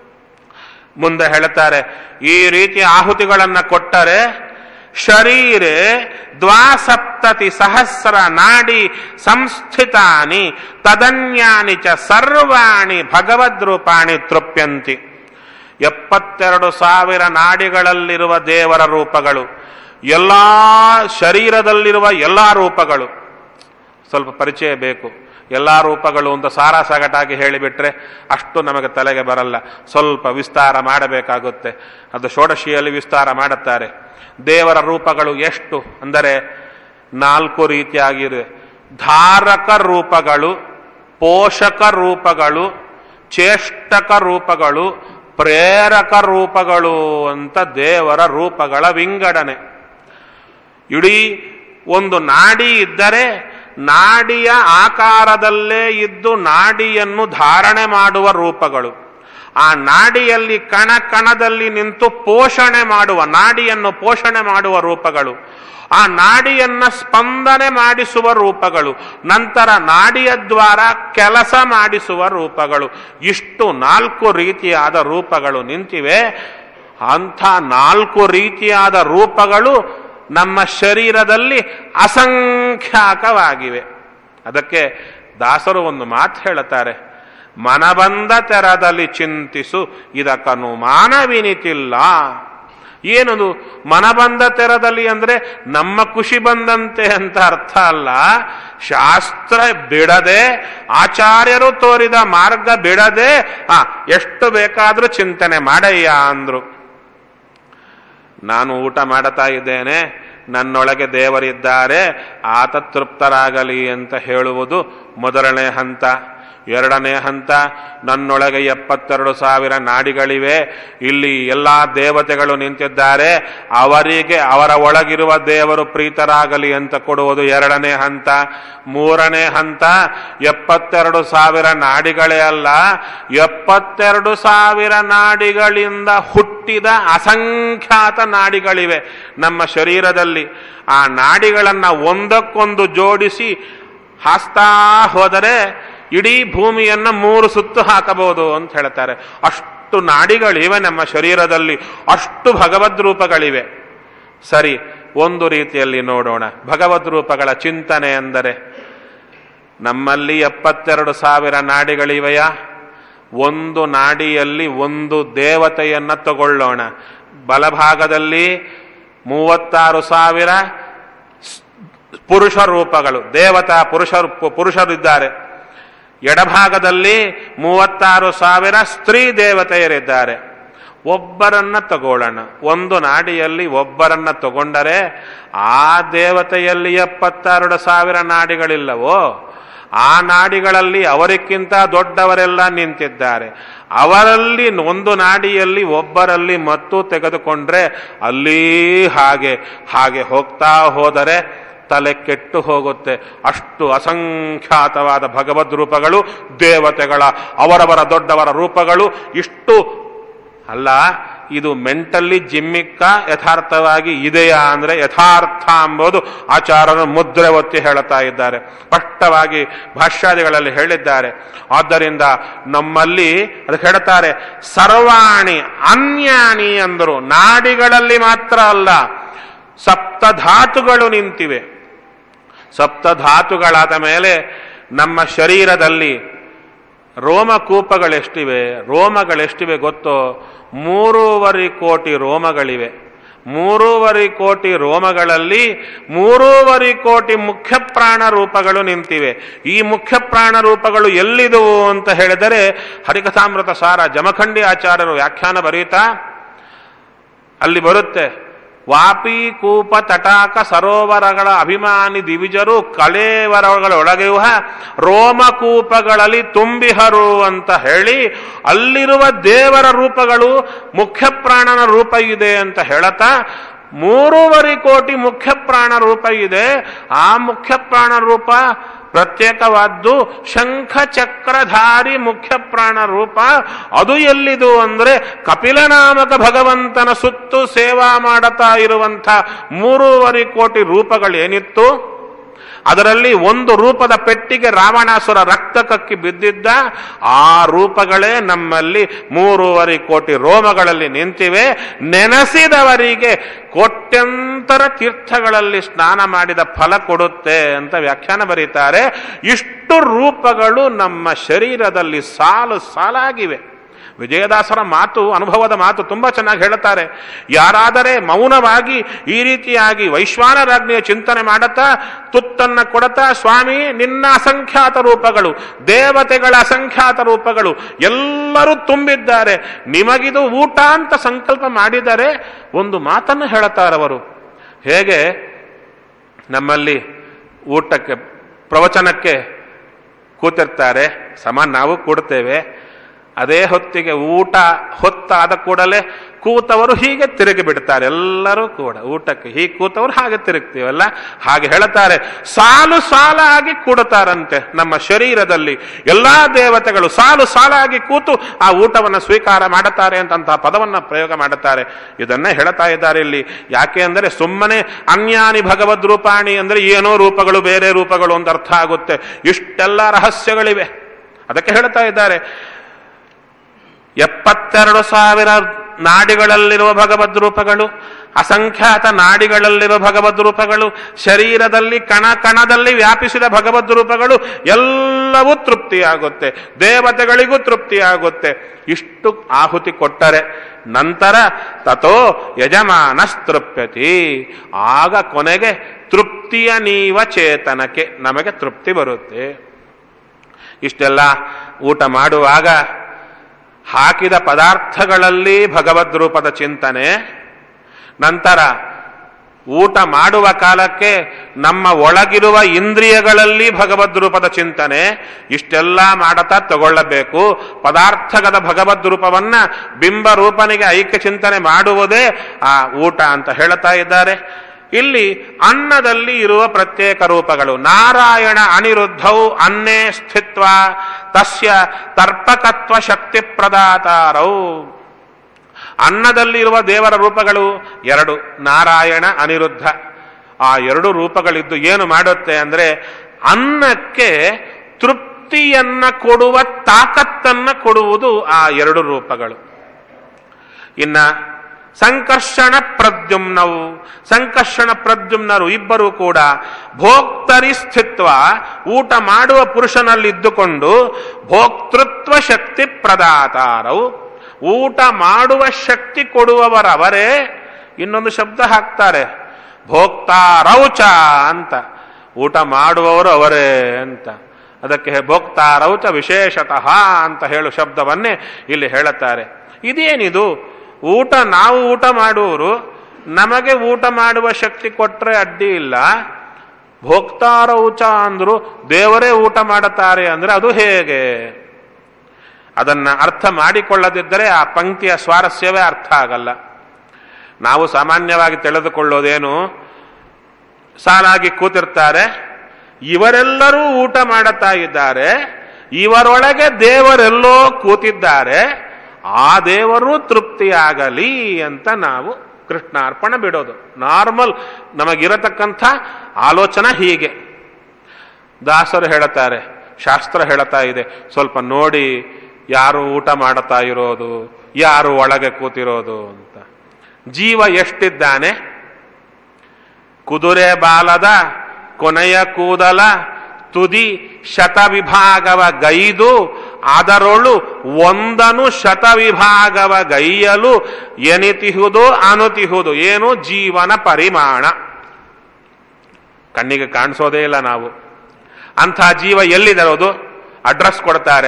ಮುಂದೆ ಹೇಳ್ತಾರೆ ಈ ರೀತಿ ಆಹುತಿಗಳನ್ನು ಕೊಟ್ಟರೆ ಶರೀರೆ ದ್ವಾಸಪ್ತತಿ ಸಹಸ್ರ ನಾಡಿ ಸಂಸ್ಥಿತಾನಿ ತದನ್ಯಾನಿ ಚ ಸರ್ವಾಣಿ ಭಗವದ್ರೂಪಾಣಿ ತೃಪ್ಯಂತಿ ಎಪ್ಪತ್ತೆರಡು ಸಾವಿರ ನಾಡಿಗಳಲ್ಲಿರುವ ದೇವರ ರೂಪಗಳು ಎಲ್ಲ ಶರೀರದಲ್ಲಿರುವ ಎಲ್ಲ ರೂಪಗಳು ಸ್ವಲ್ಪ ಪರಿಚಯ ಬೇಕು ಎಲ್ಲ ರೂಪಗಳು ಅಂತ ಸಾರಾ ಸಗಟಾಗಿ ಹೇಳಿಬಿಟ್ರೆ ಅಷ್ಟು ನಮಗೆ ತಲೆಗೆ ಬರಲ್ಲ ಸ್ವಲ್ಪ ವಿಸ್ತಾರ ಮಾಡಬೇಕಾಗುತ್ತೆ ಅದು ಷೋಡಶಿಯಲ್ಲಿ ವಿಸ್ತಾರ ಮಾಡುತ್ತಾರೆ ದೇವರ ರೂಪಗಳು ಎಷ್ಟು ಅಂದರೆ ನಾಲ್ಕು ರೀತಿಯಾಗಿವೆ ಧಾರಕ ರೂಪಗಳು ಪೋಷಕ ರೂಪಗಳು ಚೇಷ್ಟಕ ರೂಪಗಳು ಪ್ರೇರಕ ರೂಪಗಳು ಅಂತ ದೇವರ ರೂಪಗಳ ವಿಂಗಡಣೆ ಇಡೀ ಒಂದು ನಾಡಿ ಇದ್ದರೆ ನಾಡಿಯ ಆಕಾರದಲ್ಲೇ ಇದ್ದು ನಾಡಿಯನ್ನು ಧಾರಣೆ ಮಾಡುವ ರೂಪಗಳು ಆ ನಾಡಿಯಲ್ಲಿ ಕಣ ಕಣದಲ್ಲಿ ನಿಂತು ಪೋಷಣೆ ಮಾಡುವ ನಾಡಿಯನ್ನು ಪೋಷಣೆ ಮಾಡುವ ರೂಪಗಳು ಆ ನಾಡಿಯನ್ನ ಸ್ಪಂದನೆ ಮಾಡಿಸುವ ರೂಪಗಳು ನಂತರ ನಾಡಿಯ ದ್ವಾರ ಕೆಲಸ ಮಾಡಿಸುವ ರೂಪಗಳು ಇಷ್ಟು ನಾಲ್ಕು ರೀತಿಯಾದ ರೂಪಗಳು ನಿಂತಿವೆ ಅಂಥ ನಾಲ್ಕು ರೀತಿಯಾದ ರೂಪಗಳು ನಮ್ಮ ಶರೀರದಲ್ಲಿ ಅಸಂಖ್ಯಾಕವಾಗಿವೆ ಅದಕ್ಕೆ ದಾಸರು ಒಂದು ಮಾತು ಹೇಳುತ್ತಾರೆ ಮನಬಂದ ತೆರದಲ್ಲಿ ಚಿಂತಿಸು ಇದಕ್ಕನು ಮಾನವಿನಿತಿಲ್ಲ ಏನದು ಮನಬಂದ ತೆರದಲ್ಲಿ ಅಂದ್ರೆ ನಮ್ಮ ಖುಷಿ ಬಂದಂತೆ ಅಂತ ಅರ್ಥ ಅಲ್ಲ ಶಾಸ್ತ್ರ ಬಿಡದೆ ಆಚಾರ್ಯರು ತೋರಿದ ಮಾರ್ಗ ಬಿಡದೆ ಆ ಎಷ್ಟು ಬೇಕಾದ್ರೂ ಚಿಂತನೆ ಮಾಡಯ್ಯ ಅಂದ್ರು ನಾನು ಊಟ ಮಾಡುತ್ತಾ ಇದ್ದೇನೆ ನನ್ನೊಳಗೆ ದೇವರಿದ್ದಾರೆ ಆತ ತೃಪ್ತರಾಗಲಿ ಅಂತ ಹೇಳುವುದು ಮೊದಲನೇ ಹಂತ ಎರಡನೇ ಹಂತ ನನ್ನೊಳಗೆ ಎಪ್ಪತ್ತೆರಡು ಸಾವಿರ ನಾಡಿಗಳಿವೆ ಇಲ್ಲಿ ಎಲ್ಲ ದೇವತೆಗಳು ನಿಂತಿದ್ದಾರೆ ಅವರಿಗೆ ಅವರ ಒಳಗಿರುವ ದೇವರು ಪ್ರೀತರಾಗಲಿ ಅಂತ ಕೊಡುವುದು ಎರಡನೇ ಹಂತ ಮೂರನೇ ಹಂತ ಎಪ್ಪತ್ತೆರಡು ಸಾವಿರ ನಾಡಿಗಳೇ ಅಲ್ಲ ಎಪ್ಪತ್ತೆರಡು ಸಾವಿರ ನಾಡಿಗಳಿಂದ ಹುಟ್ಟಿದ ಅಸಂಖ್ಯಾತ ನಾಡಿಗಳಿವೆ ನಮ್ಮ ಶರೀರದಲ್ಲಿ ಆ ನಾಡಿಗಳನ್ನು ಒಂದಕ್ಕೊಂದು ಜೋಡಿಸಿ ಹಾಸ್ತಾ ಹೋದರೆ ಇಡೀ ಭೂಮಿಯನ್ನ ಮೂರು ಸುತ್ತು ಹಾಕಬಹುದು ಅಂತ ಹೇಳ್ತಾರೆ ಅಷ್ಟು ನಾಡಿಗಳಿವೆ ನಮ್ಮ ಶರೀರದಲ್ಲಿ ಅಷ್ಟು ಭಗವದ್ ರೂಪಗಳಿವೆ ಸರಿ ಒಂದು ರೀತಿಯಲ್ಲಿ ನೋಡೋಣ ಭಗವದ್ ರೂಪಗಳ ಚಿಂತನೆ ಅಂದರೆ ನಮ್ಮಲ್ಲಿ ಎಪ್ಪತ್ತೆರಡು ಸಾವಿರ ನಾಡಿಗಳಿವೆಯಾ ಒಂದು ನಾಡಿಯಲ್ಲಿ ಒಂದು ದೇವತೆಯನ್ನ ತಗೊಳ್ಳೋಣ ಬಲಭಾಗದಲ್ಲಿ ಮೂವತ್ತಾರು ಸಾವಿರ ಪುರುಷ ರೂಪಗಳು ದೇವತಾ ಪುರುಷ ಪುರುಷರಿದ್ದಾರೆ ಎಡಭಾಗದಲ್ಲಿ ಮೂವತ್ತಾರು ಸಾವಿರ ಸ್ತ್ರೀ ದೇವತೆಯರಿದ್ದಾರೆ ಒಬ್ಬರನ್ನ ತಗೊಳ್ಳೋಣ ಒಂದು ನಾಡಿಯಲ್ಲಿ ಒಬ್ಬರನ್ನ ತಗೊಂಡರೆ ಆ ದೇವತೆಯಲ್ಲಿ ಎಪ್ಪತ್ತೆರಡು ಸಾವಿರ ನಾಡಿಗಳಿಲ್ಲವೋ ಆ ನಾಡಿಗಳಲ್ಲಿ ಅವರಿಗಿಂತ ದೊಡ್ಡವರೆಲ್ಲ ನಿಂತಿದ್ದಾರೆ ಅವರಲ್ಲಿ ಒಂದು ನಾಡಿಯಲ್ಲಿ ಒಬ್ಬರಲ್ಲಿ ಮತ್ತು ತೆಗೆದುಕೊಂಡ್ರೆ ಅಲ್ಲಿ ಹಾಗೆ ಹಾಗೆ ಹೋಗ್ತಾ ಹೋದರೆ ತಲೆ ಕೆಟ್ಟು ಹೋಗುತ್ತೆ ಅಷ್ಟು ಅಸಂಖ್ಯಾತವಾದ ಭಗವದ್ ರೂಪಗಳು ದೇವತೆಗಳ ಅವರವರ ದೊಡ್ಡವರ ರೂಪಗಳು ಇಷ್ಟು ಅಲ್ಲ ಇದು ಮೆಂಟಲ್ಲಿ ಜಿಮ್ಮಿಕ್ಕ ಯಥಾರ್ಥವಾಗಿ ಇದೆಯಾ ಅಂದ್ರೆ ಯಥಾರ್ಥ ಎಂಬುದು ಆಚಾರ್ಯರು ಮುದ್ರೆ ಒತ್ತಿ ಹೇಳುತ್ತಾ ಇದ್ದಾರೆ ಸ್ಪಷ್ಟವಾಗಿ ಭಾಷ್ಯಾದಿಗಳಲ್ಲಿ ಹೇಳಿದ್ದಾರೆ ಆದ್ದರಿಂದ ನಮ್ಮಲ್ಲಿ ಅದಕ್ಕೆ ಹೇಳ್ತಾರೆ ಸರ್ವಾಣಿ ಅನ್ಯಾನಿ ಅಂದರು ನಾಡಿಗಳಲ್ಲಿ ಮಾತ್ರ ಅಲ್ಲ ಸಪ್ತಧಾತುಗಳು ನಿಂತಿವೆ ಸಪ್ತಧಾತುಗಳಾದ ಮೇಲೆ ನಮ್ಮ ಶರೀರದಲ್ಲಿ ರೋಮಕೂಪಗಳೆಷ್ಟಿವೆ ರೋಮಗಳೆಷ್ಟಿವೆ ಗೊತ್ತೋ ಮೂರೂವರೆ ಕೋಟಿ ರೋಮಗಳಿವೆ ಮೂರೂವರೆ ಕೋಟಿ ರೋಮಗಳಲ್ಲಿ ಮೂರೂವರೆ ಕೋಟಿ ಮುಖ್ಯ ಪ್ರಾಣ ರೂಪಗಳು ನಿಂತಿವೆ ಈ ಮುಖ್ಯ ಪ್ರಾಣ ರೂಪಗಳು ಎಲ್ಲಿದುವು ಅಂತ ಹೇಳಿದರೆ ಹರಿಕಥಾಮೃತ ಸಾರ ಜಮಖಂಡಿ ಆಚಾರ್ಯರು ವ್ಯಾಖ್ಯಾನ ಬರೀತಾ ಅಲ್ಲಿ ಬರುತ್ತೆ ವಾಪಿ ಕೂಪ ತಟಾಕ ಸರೋವರಗಳ ಅಭಿಮಾನಿ ದಿವಿಜರು ಕಳೇವರಗಳೊಳಗೆಯುವ ರೋಮಕೂಪಗಳಲ್ಲಿ ತುಂಬಿಹರು ಅಂತ ಹೇಳಿ ಅಲ್ಲಿರುವ ದೇವರ ರೂಪಗಳು ಮುಖ್ಯ ಪ್ರಾಣನ ರೂಪ ಇದೆ ಅಂತ ಹೇಳತಾ ಮೂರುವರೆ ಕೋಟಿ ಮುಖ್ಯ ಪ್ರಾಣ ರೂಪ ಇದೆ ಆ ಮುಖ್ಯ ಪ್ರಾಣ ರೂಪ ಪ್ರತ್ಯೇಕವಾದ್ದು ಶಂಖ ಚಕ್ರಧಾರಿ ಮುಖ್ಯ ಪ್ರಾಣ ರೂಪ ಅದು ಎಲ್ಲಿದು ಅಂದ್ರೆ ಕಪಿಲನಾಮಕ ಭಗವಂತನ ಸುತ್ತು ಸೇವಾ ಮಾಡುತ್ತಾ ಇರುವಂಥ ಮೂರುವರೆ ಕೋಟಿ ರೂಪಗಳೇನಿತ್ತು ಅದರಲ್ಲಿ ಒಂದು ರೂಪದ ಪೆಟ್ಟಿಗೆ ರಾವಣಾಸುರ ರಕ್ತ ಕಕ್ಕಿ ಬಿದ್ದಿದ್ದ ಆ ರೂಪಗಳೇ ನಮ್ಮಲ್ಲಿ ಮೂರುವರೆ ಕೋಟಿ ರೋಮಗಳಲ್ಲಿ ನಿಂತಿವೆ ನೆನೆಸಿದವರಿಗೆ ಕೋಟ್ಯಂತರ ತೀರ್ಥಗಳಲ್ಲಿ ಸ್ನಾನ ಮಾಡಿದ ಫಲ ಕೊಡುತ್ತೆ ಅಂತ ವ್ಯಾಖ್ಯಾನ ಬರೀತಾರೆ ಇಷ್ಟು ರೂಪಗಳು ನಮ್ಮ ಶರೀರದಲ್ಲಿ ಸಾಲು ಸಾಲಾಗಿವೆ ವಿಜಯದಾಸರ ಮಾತು ಅನುಭವದ ಮಾತು ತುಂಬಾ ಚೆನ್ನಾಗಿ ಹೇಳುತ್ತಾರೆ ಯಾರಾದರೆ ಮೌನವಾಗಿ ಈ ರೀತಿಯಾಗಿ ವೈಶ್ವಾನರಾಜ್ಞಿಯ ಚಿಂತನೆ ಮಾಡುತ್ತಾ ತುತ್ತನ್ನ ಕೊಡುತ್ತಾ ಸ್ವಾಮಿ ನಿನ್ನ ಅಸಂಖ್ಯಾತ ರೂಪಗಳು ದೇವತೆಗಳ ಅಸಂಖ್ಯಾತ ರೂಪಗಳು ಎಲ್ಲರೂ ತುಂಬಿದ್ದಾರೆ ನಿಮಗಿದು ಊಟ ಅಂತ ಸಂಕಲ್ಪ ಮಾಡಿದರೆ ಒಂದು ಮಾತನ್ನು ಹೇಳುತ್ತಾರವರು ಹೇಗೆ ನಮ್ಮಲ್ಲಿ ಊಟಕ್ಕೆ ಪ್ರವಚನಕ್ಕೆ ಕೂತಿರ್ತಾರೆ ಸಮ ನಾವು ಕೊಡ್ತೇವೆ ಅದೇ ಹೊತ್ತಿಗೆ ಊಟ ಹೊತ್ತಾದ ಕೂಡಲೇ ಕೂತವರು ಹೀಗೆ ತಿರುಗಿ ಬಿಡ್ತಾರೆ ಎಲ್ಲರೂ ಕೂಡ ಊಟಕ್ಕೆ ಹೀಗೆ ಕೂತವರು ಹಾಗೆ ತಿರುಗ್ತೀವಲ್ಲ ಹಾಗೆ ಹೇಳುತ್ತಾರೆ ಸಾಲು ಸಾಲಾಗಿ ಕೂಡುತ್ತಾರಂತೆ ನಮ್ಮ ಶರೀರದಲ್ಲಿ ಎಲ್ಲಾ ದೇವತೆಗಳು ಸಾಲು ಸಾಲಾಗಿ ಕೂತು ಆ ಊಟವನ್ನು ಸ್ವೀಕಾರ ಮಾಡುತ್ತಾರೆ ಅಂತಂತಹ ಪದವನ್ನು ಪ್ರಯೋಗ ಮಾಡುತ್ತಾರೆ ಇದನ್ನೇ ಹೇಳ್ತಾ ಇದ್ದಾರೆ ಇಲ್ಲಿ ಯಾಕೆ ಅಂದರೆ ಸುಮ್ಮನೆ ಅನ್ಯಾನಿ ಭಗವದ್ ರೂಪಾಣಿ ಅಂದರೆ ಏನೋ ರೂಪಗಳು ಬೇರೆ ರೂಪಗಳು ಅಂತ ಅರ್ಥ ಆಗುತ್ತೆ ಇಷ್ಟೆಲ್ಲ ರಹಸ್ಯಗಳಿವೆ ಅದಕ್ಕೆ ಹೇಳ್ತಾ ಇದ್ದಾರೆ ಎಪ್ಪತ್ತೆರಡು ಸಾವಿರ ನಾಡಿಗಳಲ್ಲಿರುವ ಭಗವದ್ ರೂಪಗಳು ಅಸಂಖ್ಯಾತ ನಾಡಿಗಳಲ್ಲಿರುವ ಭಗವದ್ ರೂಪಗಳು ಶರೀರದಲ್ಲಿ ಕಣ ಕಣದಲ್ಲಿ ವ್ಯಾಪಿಸಿದ ಭಗವದ್ ರೂಪಗಳು ಎಲ್ಲವೂ ತೃಪ್ತಿಯಾಗುತ್ತೆ ದೇವತೆಗಳಿಗೂ ತೃಪ್ತಿಯಾಗುತ್ತೆ ಇಷ್ಟು ಆಹುತಿ ಕೊಟ್ಟರೆ ನಂತರ ತಥೋ ಯಜಮಾನಸ್ತೃಪ್ಯತಿ ಆಗ ಕೊನೆಗೆ ತೃಪ್ತಿಯ ನೀವ ಚೇತನಕ್ಕೆ ನಮಗೆ ತೃಪ್ತಿ ಬರುತ್ತೆ ಇಷ್ಟೆಲ್ಲ ಊಟ ಮಾಡುವಾಗ ಹಾಕಿದ ಪದಾರ್ಥಗಳಲ್ಲಿ ಭಗವದ್ ರೂಪದ ಚಿಂತನೆ ನಂತರ ಊಟ ಮಾಡುವ ಕಾಲಕ್ಕೆ ನಮ್ಮ ಒಳಗಿರುವ ಇಂದ್ರಿಯಗಳಲ್ಲಿ ಭಗವದ್ ರೂಪದ ಚಿಂತನೆ ಇಷ್ಟೆಲ್ಲ ಮಾಡತಾ ತಗೊಳ್ಳಬೇಕು ಪದಾರ್ಥಗದ ಭಗವದ್ ರೂಪವನ್ನ ಬಿಂಬ ರೂಪನಿಗೆ ಐಕ್ಯ ಚಿಂತನೆ ಮಾಡುವುದೇ ಆ ಊಟ ಅಂತ ಹೇಳ್ತಾ ಇದ್ದಾರೆ ಇಲ್ಲಿ ಅನ್ನದಲ್ಲಿ ಇರುವ ಪ್ರತ್ಯೇಕ ರೂಪಗಳು ನಾರಾಯಣ ಅನಿರುದ್ಧೌ ಅನ್ನೇ ಸ್ಥಿತ್ವ ತಸ್ಯ ತರ್ಪಕತ್ವ ಶಕ್ತಿ ಪ್ರದಾತಾರೌ ಅನ್ನದಲ್ಲಿರುವ ದೇವರ ರೂಪಗಳು ಎರಡು ನಾರಾಯಣ ಅನಿರುದ್ಧ ಆ ಎರಡು ರೂಪಗಳಿದ್ದು ಏನು ಮಾಡುತ್ತೆ ಅಂದ್ರೆ ಅನ್ನಕ್ಕೆ ತೃಪ್ತಿಯನ್ನ ಕೊಡುವ ತಾಕತ್ತನ್ನ ಕೊಡುವುದು ಆ ಎರಡು ರೂಪಗಳು ಇನ್ನ ಸಂಕರ್ಷಣ ಪ್ರದ್ಯುಮ್ನವು ಸಂಕರ್ಷಣ ಪ್ರದ್ಯುಮ್ನರು ಇಬ್ಬರು ಕೂಡ ಭೋಕ್ತರಿ ಸ್ಥಿತ್ವ ಊಟ ಮಾಡುವ ಪುರುಷನಲ್ಲಿದ್ದುಕೊಂಡು ಭೋಕ್ತೃತ್ವ ಶಕ್ತಿ ಪ್ರದಾತಾರವು ಊಟ ಮಾಡುವ ಶಕ್ತಿ ಕೊಡುವವರವರೇ ಇನ್ನೊಂದು ಶಬ್ದ ಹಾಕ್ತಾರೆ ಭೋಕ್ತಾರೌಚ ಅಂತ ಊಟ ಮಾಡುವವರು ಅವರೇ ಅಂತ ಅದಕ್ಕೆ ಭೋಕ್ತಾರೌಚ ವಿಶೇಷತಃ ಅಂತ ಹೇಳು ಶಬ್ದವನ್ನೇ ಇಲ್ಲಿ ಹೇಳುತ್ತಾರೆ ಇದೇನಿದು ಊಟ ನಾವು ಊಟ ಮಾಡುವವರು ನಮಗೆ ಊಟ ಮಾಡುವ ಶಕ್ತಿ ಕೊಟ್ಟರೆ ಅಡ್ಡಿ ಇಲ್ಲ ಭೋಕ್ತಾರೌಚ ಅಂದ್ರು ದೇವರೇ ಊಟ ಮಾಡುತ್ತಾರೆ ಅಂದ್ರೆ ಅದು ಹೇಗೆ ಅದನ್ನ ಅರ್ಥ ಮಾಡಿಕೊಳ್ಳದಿದ್ದರೆ ಆ ಪಂಕ್ತಿಯ ಸ್ವಾರಸ್ಯವೇ ಅರ್ಥ ಆಗಲ್ಲ ನಾವು ಸಾಮಾನ್ಯವಾಗಿ ತಿಳಿದುಕೊಳ್ಳೋದೇನು ಸಾಲಾಗಿ ಕೂತಿರ್ತಾರೆ ಇವರೆಲ್ಲರೂ ಊಟ ಮಾಡುತ್ತಾ ಇದ್ದಾರೆ ಇವರೊಳಗೆ ದೇವರೆಲ್ಲೋ ಕೂತಿದ್ದಾರೆ ಆ ದೇವರು ತೃಪ್ತಿಯಾಗಲಿ ಅಂತ ನಾವು ಕೃಷ್ಣಾರ್ಪಣ ಬಿಡೋದು ನಾರ್ಮಲ್ ನಮಗಿರತಕ್ಕಂಥ ಆಲೋಚನೆ ಹೀಗೆ ದಾಸರು ಹೇಳುತ್ತಾರೆ ಶಾಸ್ತ್ರ ಹೇಳುತ್ತಾ ಇದೆ ಸ್ವಲ್ಪ ನೋಡಿ ಯಾರು ಊಟ ಮಾಡುತ್ತಾ ಇರೋದು ಯಾರು ಒಳಗೆ ಕೂತಿರೋದು ಅಂತ ಜೀವ ಎಷ್ಟಿದ್ದಾನೆ ಕುದುರೆ ಬಾಲದ ಕೊನೆಯ ಕೂದಲ ತುದಿ ಶತವಿಭಾಗವ ಗೈದು ಅದರೊಳು ಒಂದನು ಶತವಿಭಾಗವ ಗೈಯಲು ಎನಿತಿಹುದು ಅನುತಿಹುದು ಏನು ಜೀವನ ಪರಿಮಾಣ ಕಣ್ಣಿಗೆ ಕಾಣಿಸೋದೇ ಇಲ್ಲ ನಾವು ಅಂಥ ಜೀವ ಎಲ್ಲಿದರೋದು ಅಡ್ರೆಸ್ ಕೊಡ್ತಾರೆ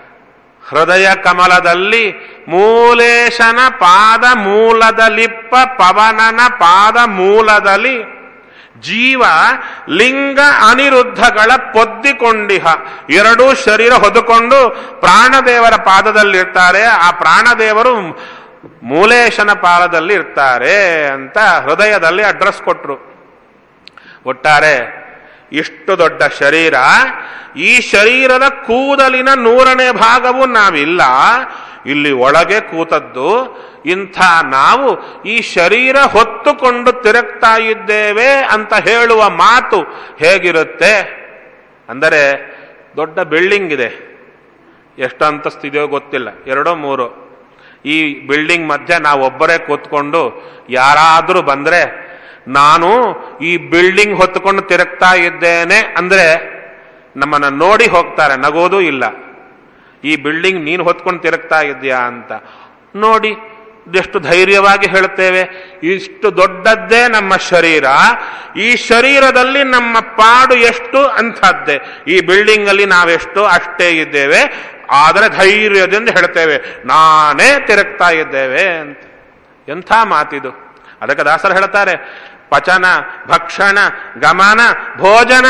ಹೃದಯ ಕಮಲದಲ್ಲಿ ಮೂಲೇಶನ ಪಾದ ಮೂಲದಲಿಪ್ಪ ಪವನನ ಪಾದ ಮೂಲದಲ್ಲಿ ಜೀವ ಲಿಂಗ ಅನಿರುದ್ಧಗಳ ಪೊದ್ದಿಕೊಂಡಿಹ ಎರಡೂ ಶರೀರ ಹೊದ್ದುಕೊಂಡು ಪ್ರಾಣದೇವರ ಪಾದದಲ್ಲಿರ್ತಾರೆ ಆ ಪ್ರಾಣದೇವರು ಮೂಲೇಶನ ಪಾದದಲ್ಲಿ ಇರ್ತಾರೆ ಅಂತ ಹೃದಯದಲ್ಲಿ ಅಡ್ರೆಸ್ ಕೊಟ್ರು ಒಟ್ಟಾರೆ ಇಷ್ಟು ದೊಡ್ಡ ಶರೀರ ಈ ಶರೀರದ ಕೂದಲಿನ ನೂರನೇ ಭಾಗವು ನಾವಿಲ್ಲ ಇಲ್ಲಿ ಒಳಗೆ ಕೂತದ್ದು ಇಂಥ ನಾವು ಈ ಶರೀರ ಹೊತ್ತುಕೊಂಡು ತಿರುಗ್ತಾ ಇದ್ದೇವೆ ಅಂತ ಹೇಳುವ ಮಾತು ಹೇಗಿರುತ್ತೆ ಅಂದರೆ ದೊಡ್ಡ ಬಿಲ್ಡಿಂಗ್ ಇದೆ ಎಷ್ಟು ಅಂತಸ್ತಿದೆಯೋ ಗೊತ್ತಿಲ್ಲ ಎರಡೋ ಮೂರು ಈ ಬಿಲ್ಡಿಂಗ್ ಮಧ್ಯೆ ನಾವೊಬ್ಬರೇ ಕೂತ್ಕೊಂಡು ಯಾರಾದರೂ ಬಂದ್ರೆ ನಾನು ಈ ಬಿಲ್ಡಿಂಗ್ ಹೊತ್ತುಕೊಂಡು ತಿರುಗ್ತಾ ಇದ್ದೇನೆ ಅಂದ್ರೆ ನಮ್ಮನ್ನ ನೋಡಿ ಹೋಗ್ತಾರೆ ನಗೋದು ಇಲ್ಲ ಈ ಬಿಲ್ಡಿಂಗ್ ನೀನು ಹೊತ್ಕೊಂಡು ತಿರುಗ್ತಾ ಇದೆಯಾ ಅಂತ ನೋಡಿ ಎಷ್ಟು ಧೈರ್ಯವಾಗಿ ಹೇಳುತ್ತೇವೆ ಇಷ್ಟು ದೊಡ್ಡದ್ದೇ ನಮ್ಮ ಶರೀರ ಈ ಶರೀರದಲ್ಲಿ ನಮ್ಮ ಪಾಡು ಎಷ್ಟು ಅಂಥದ್ದೇ ಈ ಬಿಲ್ಡಿಂಗ್ ಅಲ್ಲಿ ನಾವೆಷ್ಟು ಅಷ್ಟೇ ಇದ್ದೇವೆ ಆದರೆ ಧೈರ್ಯದಿಂದ ಹೇಳ್ತೇವೆ ನಾನೇ ತಿರುಗ್ತಾ ಇದ್ದೇವೆ ಅಂತ ಎಂಥ ಮಾತಿದು ಅದಕ್ಕೆ ದಾಸರು ಹೇಳ್ತಾರೆ ಪಚನ ಭಕ್ಷಣ ಗಮನ ಭೋಜನ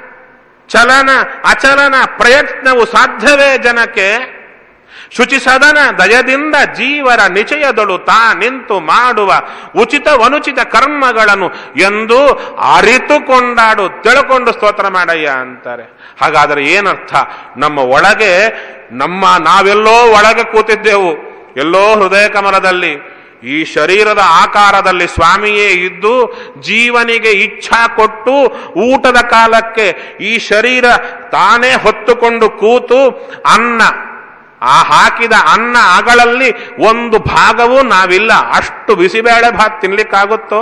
ಚಲನ ಅಚಲನ ಪ್ರಯತ್ನವು ಸಾಧ್ಯವೇ ಜನಕ್ಕೆ ಶುಚಿ ಸದನ ದಯದಿಂದ ಜೀವರ ನಿಚಯದಳು ತಾ ನಿಂತು ಮಾಡುವ ಉಚಿತವನುಚಿತ ಕರ್ಮಗಳನ್ನು ಎಂದು ಅರಿತು ಕೊಂಡಾಡು ತಿಳ್ಕೊಂಡು ಸ್ತೋತ್ರ ಮಾಡಯ್ಯ ಅಂತಾರೆ ಹಾಗಾದರೆ ಏನರ್ಥ ನಮ್ಮ ಒಳಗೆ ನಮ್ಮ ನಾವೆಲ್ಲೋ ಒಳಗೆ ಕೂತಿದ್ದೆವು ಎಲ್ಲೋ ಹೃದಯ ಕಮಲದಲ್ಲಿ ಈ ಶರೀರದ ಆಕಾರದಲ್ಲಿ ಸ್ವಾಮಿಯೇ ಇದ್ದು ಜೀವನಿಗೆ ಇಚ್ಛಾ ಕೊಟ್ಟು ಊಟದ ಕಾಲಕ್ಕೆ ಈ ಶರೀರ ತಾನೇ ಹೊತ್ತುಕೊಂಡು ಕೂತು ಅನ್ನ ಆ ಹಾಕಿದ ಅನ್ನ ಅಗಳಲ್ಲಿ ಒಂದು ಭಾಗವೂ ನಾವಿಲ್ಲ ಅಷ್ಟು ಬಿಸಿಬೇಳೆ ಭಾತ್ ತಿನ್ಲಿಕ್ಕಾಗುತ್ತೋ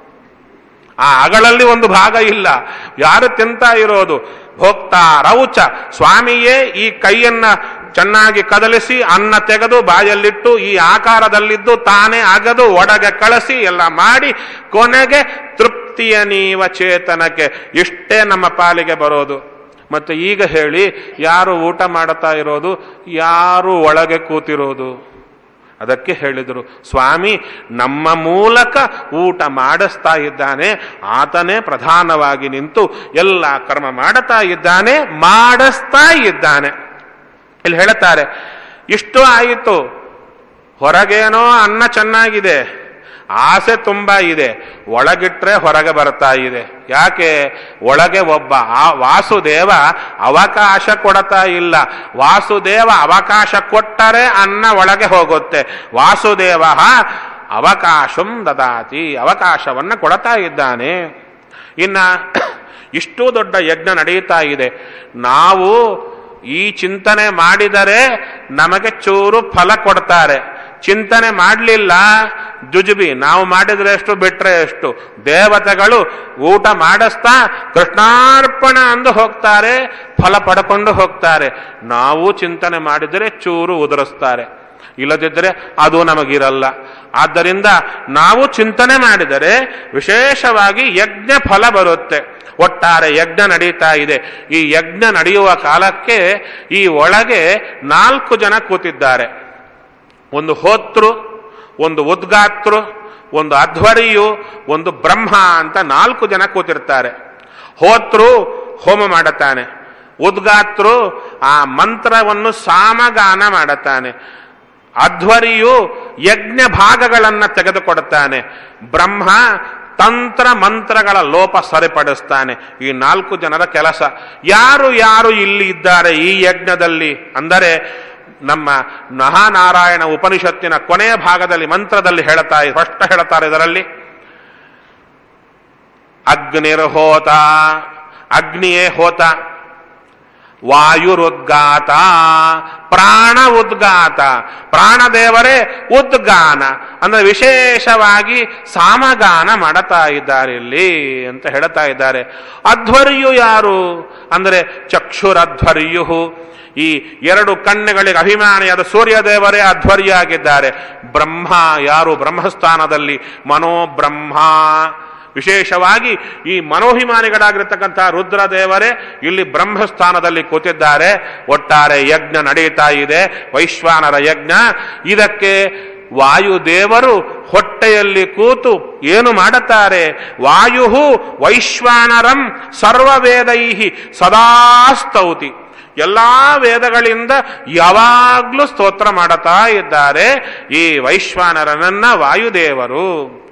ಆ ಅಗಳಲ್ಲಿ ಒಂದು ಭಾಗ ಇಲ್ಲ ಯಾರು ತಿಂತಾ ಇರೋದು ಭೋಕ್ತಾ ರೌಚ ಸ್ವಾಮಿಯೇ ಈ ಕೈಯನ್ನ ಚೆನ್ನಾಗಿ ಕದಲಿಸಿ ಅನ್ನ ತೆಗೆದು ಬಾಯಲ್ಲಿಟ್ಟು ಈ ಆಕಾರದಲ್ಲಿದ್ದು ತಾನೇ ಅಗದು ಒಡಗೆ ಕಳಿಸಿ ಎಲ್ಲ ಮಾಡಿ ಕೊನೆಗೆ ತೃಪ್ತಿಯ ನೀವ ಚೇತನಕ್ಕೆ ಇಷ್ಟೇ ನಮ್ಮ ಪಾಲಿಗೆ ಬರೋದು ಮತ್ತೆ ಈಗ ಹೇಳಿ ಯಾರು ಊಟ ಮಾಡುತ್ತಾ ಇರೋದು ಯಾರು ಒಳಗೆ ಕೂತಿರೋದು ಅದಕ್ಕೆ ಹೇಳಿದರು ಸ್ವಾಮಿ ನಮ್ಮ ಮೂಲಕ ಊಟ ಮಾಡಿಸ್ತಾ ಇದ್ದಾನೆ ಆತನೇ ಪ್ರಧಾನವಾಗಿ ನಿಂತು ಎಲ್ಲ ಕರ್ಮ ಮಾಡುತ್ತಾ ಇದ್ದಾನೆ ಮಾಡಿಸ್ತಾ ಇದ್ದಾನೆ ಇಲ್ಲಿ ಹೇಳುತ್ತಾರೆ ಇಷ್ಟು ಆಯಿತು ಹೊರಗೇನೋ ಅನ್ನ ಚೆನ್ನಾಗಿದೆ ಆಸೆ ತುಂಬಾ ಇದೆ ಒಳಗಿಟ್ರೆ ಹೊರಗೆ ಬರ್ತಾ ಇದೆ ಯಾಕೆ ಒಳಗೆ ಒಬ್ಬ ಆ ವಾಸುದೇವ ಅವಕಾಶ ಕೊಡತಾ ಇಲ್ಲ ವಾಸುದೇವ ಅವಕಾಶ ಕೊಟ್ಟರೆ ಅನ್ನ ಒಳಗೆ ಹೋಗುತ್ತೆ ವಾಸುದೇವ ಅವಕಾಶಂ ದದಾತಿ ಅವಕಾಶವನ್ನ ಕೊಡತಾ ಇದ್ದಾನೆ ಇನ್ನ ಇಷ್ಟು ದೊಡ್ಡ ಯಜ್ಞ ನಡೆಯುತ್ತಾ ಇದೆ ನಾವು ಈ ಚಿಂತನೆ ಮಾಡಿದರೆ ನಮಗೆ ಚೂರು ಫಲ ಕೊಡ್ತಾರೆ ಚಿಂತನೆ ಮಾಡಲಿಲ್ಲ ಜುಜುಬಿ ನಾವು ಮಾಡಿದ್ರೆ ಎಷ್ಟು ಬಿಟ್ರೆ ಎಷ್ಟು ದೇವತೆಗಳು ಊಟ ಮಾಡಿಸ್ತಾ ಕೃಷ್ಣಾರ್ಪಣ ಅಂದು ಹೋಗ್ತಾರೆ ಫಲ ಪಡ್ಕೊಂಡು ಹೋಗ್ತಾರೆ ನಾವು ಚಿಂತನೆ ಮಾಡಿದರೆ ಚೂರು ಉದುರಿಸ್ತಾರೆ ಇಲ್ಲದಿದ್ದರೆ ಅದು ನಮಗಿರಲ್ಲ ಆದ್ದರಿಂದ ನಾವು ಚಿಂತನೆ ಮಾಡಿದರೆ ವಿಶೇಷವಾಗಿ ಯಜ್ಞ ಫಲ ಬರುತ್ತೆ ಒಟ್ಟಾರೆ ಯಜ್ಞ ನಡೀತಾ ಇದೆ ಈ ಯಜ್ಞ ನಡೆಯುವ ಕಾಲಕ್ಕೆ ಈ ಒಳಗೆ ನಾಲ್ಕು ಜನ ಕೂತಿದ್ದಾರೆ ಒಂದು ಹೋತೃ ಒಂದು ಉದ್ಗಾತೃ ಒಂದು ಅಧ್ವರಿಯು ಒಂದು ಬ್ರಹ್ಮ ಅಂತ ನಾಲ್ಕು ಜನ ಕೂತಿರ್ತಾರೆ ಹೋತ್ರು ಹೋಮ ಮಾಡುತ್ತಾನೆ ಉದ್ಗಾತ್ರು ಆ ಮಂತ್ರವನ್ನು ಸಾಮಗಾನ ಮಾಡುತ್ತಾನೆ ಅಧ್ವರಿಯು ಯಜ್ಞ ಭಾಗಗಳನ್ನು ತೆಗೆದುಕೊಡುತ್ತಾನೆ ಬ್ರಹ್ಮ ತಂತ್ರ ಮಂತ್ರಗಳ ಲೋಪ ಸರಿಪಡಿಸ್ತಾನೆ ಈ ನಾಲ್ಕು ಜನರ ಕೆಲಸ ಯಾರು ಯಾರು ಇಲ್ಲಿ ಇದ್ದಾರೆ ಈ ಯಜ್ಞದಲ್ಲಿ ಅಂದರೆ ನಮ್ಮ ಮಹಾನಾರಾಯಣ ಉಪನಿಷತ್ತಿನ ಕೊನೆಯ ಭಾಗದಲ್ಲಿ ಮಂತ್ರದಲ್ಲಿ ಹೇಳ್ತಾ ಸ್ಪಷ್ಟ ಹೇಳ್ತಾರೆ ಇದರಲ್ಲಿ ಅಗ್ನಿರ್ಹೋತ ಅಗ್ನಿಯೇ ಹೋತ ವಾಯುರುದ್ಗಾತ ಪ್ರಾಣ ಉದ್ಗಾತ ಪ್ರಾಣದೇವರೇ ಉದ್ಗಾನ ಅಂದ್ರೆ ವಿಶೇಷವಾಗಿ ಸಾಮಗಾನ ಮಾಡುತ್ತಾ ಇದ್ದಾರೆ ಇಲ್ಲಿ ಅಂತ ಹೇಳ್ತಾ ಇದ್ದಾರೆ ಅಧ್ವರ್ಯು ಯಾರು ಅಂದರೆ ಚಕ್ಷುರಧ್ವರ್ಯು ಈ ಎರಡು ಕಣ್ಣುಗಳಿಗೆ ಅಭಿಮಾನಿಯಾದ ಸೂರ್ಯದೇವರೇ ಅಧ್ವರ್ಯ ಆಗಿದ್ದಾರೆ ಬ್ರಹ್ಮ ಯಾರು ಬ್ರಹ್ಮಸ್ಥಾನದಲ್ಲಿ ಮನೋಬ್ರಹ್ಮ ವಿಶೇಷವಾಗಿ ಈ ಮನೋಭಿಮಾನಿಗಳಾಗಿರ್ತಕ್ಕಂಥ ರುದ್ರದೇವರೇ ಇಲ್ಲಿ ಬ್ರಹ್ಮಸ್ಥಾನದಲ್ಲಿ ಕೂತಿದ್ದಾರೆ ಒಟ್ಟಾರೆ ಯಜ್ಞ ನಡೀತಾ ಇದೆ ವೈಶ್ವಾನರ ಯಜ್ಞ ಇದಕ್ಕೆ ವಾಯುದೇವರು ಹೊಟ್ಟೆಯಲ್ಲಿ ಕೂತು ಏನು ಮಾಡುತ್ತಾರೆ ವಾಯು ವೈಶ್ವಾನರಂ ಸರ್ವವೇದೈ ಸದಾ ಸ್ತೌತಿ ಎಲ್ಲಾ ವೇದಗಳಿಂದ ಯಾವಾಗ್ಲೂ ಸ್ತೋತ್ರ ಮಾಡುತ್ತಾ ಇದ್ದಾರೆ ಈ ವೈಶ್ವಾನರನನ್ನ ವಾಯುದೇವರು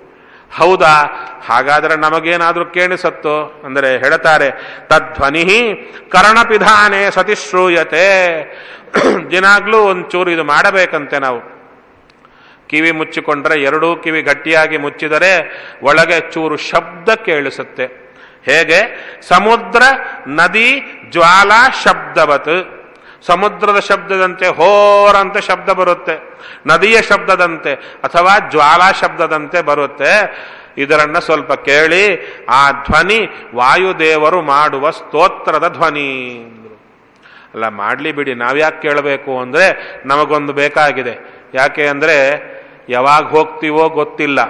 ಹೌದಾ ಹಾಗಾದ್ರೆ ನಮಗೇನಾದ್ರೂ ಕೇಳಿಸತ್ತೋ ಅಂದರೆ ಹೇಳ್ತಾರೆ ತಧ್ವನಿ ಕರ್ಣಪಿಧಾನೆ ಸತಿ ಶ್ರೂಯತೆ ದಿನಾಗ್ಲೂ ಒಂಚೂರು ಇದು ಮಾಡಬೇಕಂತೆ ನಾವು ಕಿವಿ ಮುಚ್ಚಿಕೊಂಡ್ರೆ ಎರಡೂ ಕಿವಿ ಗಟ್ಟಿಯಾಗಿ ಮುಚ್ಚಿದರೆ ಒಳಗೆ ಚೂರು ಶಬ್ದ ಕೇಳಿಸುತ್ತೆ ಹೇಗೆ ಸಮುದ್ರ ನದಿ ಜ್ವಾಲಾ ಶಬ್ದವತ್ ಸಮುದ್ರದ ಶಬ್ದದಂತೆ ಹೋರಂತ ಶಬ್ದ ಬರುತ್ತೆ ನದಿಯ ಶಬ್ದದಂತೆ ಅಥವಾ ಜ್ವಾಲಾ ಶಬ್ದದಂತೆ ಬರುತ್ತೆ ಇದರನ್ನ ಸ್ವಲ್ಪ ಕೇಳಿ ಆ ಧ್ವನಿ ವಾಯುದೇವರು ಮಾಡುವ ಸ್ತೋತ್ರದ ಧ್ವನಿ ಅಂದ್ರು. ಅಲ್ಲ ಮಾಡಲಿ ಬಿಡಿ ನಾವ್ಯಾಕೆ ಕೇಳಬೇಕು ಅಂದರೆ ನಮಗೊಂದು ಬೇಕಾಗಿದೆ ಯಾಕೆ ಅಂದರೆ ಯಾವಾಗ ಹೋಗ್ತೀವೋ ಗೊತ್ತಿಲ್ಲ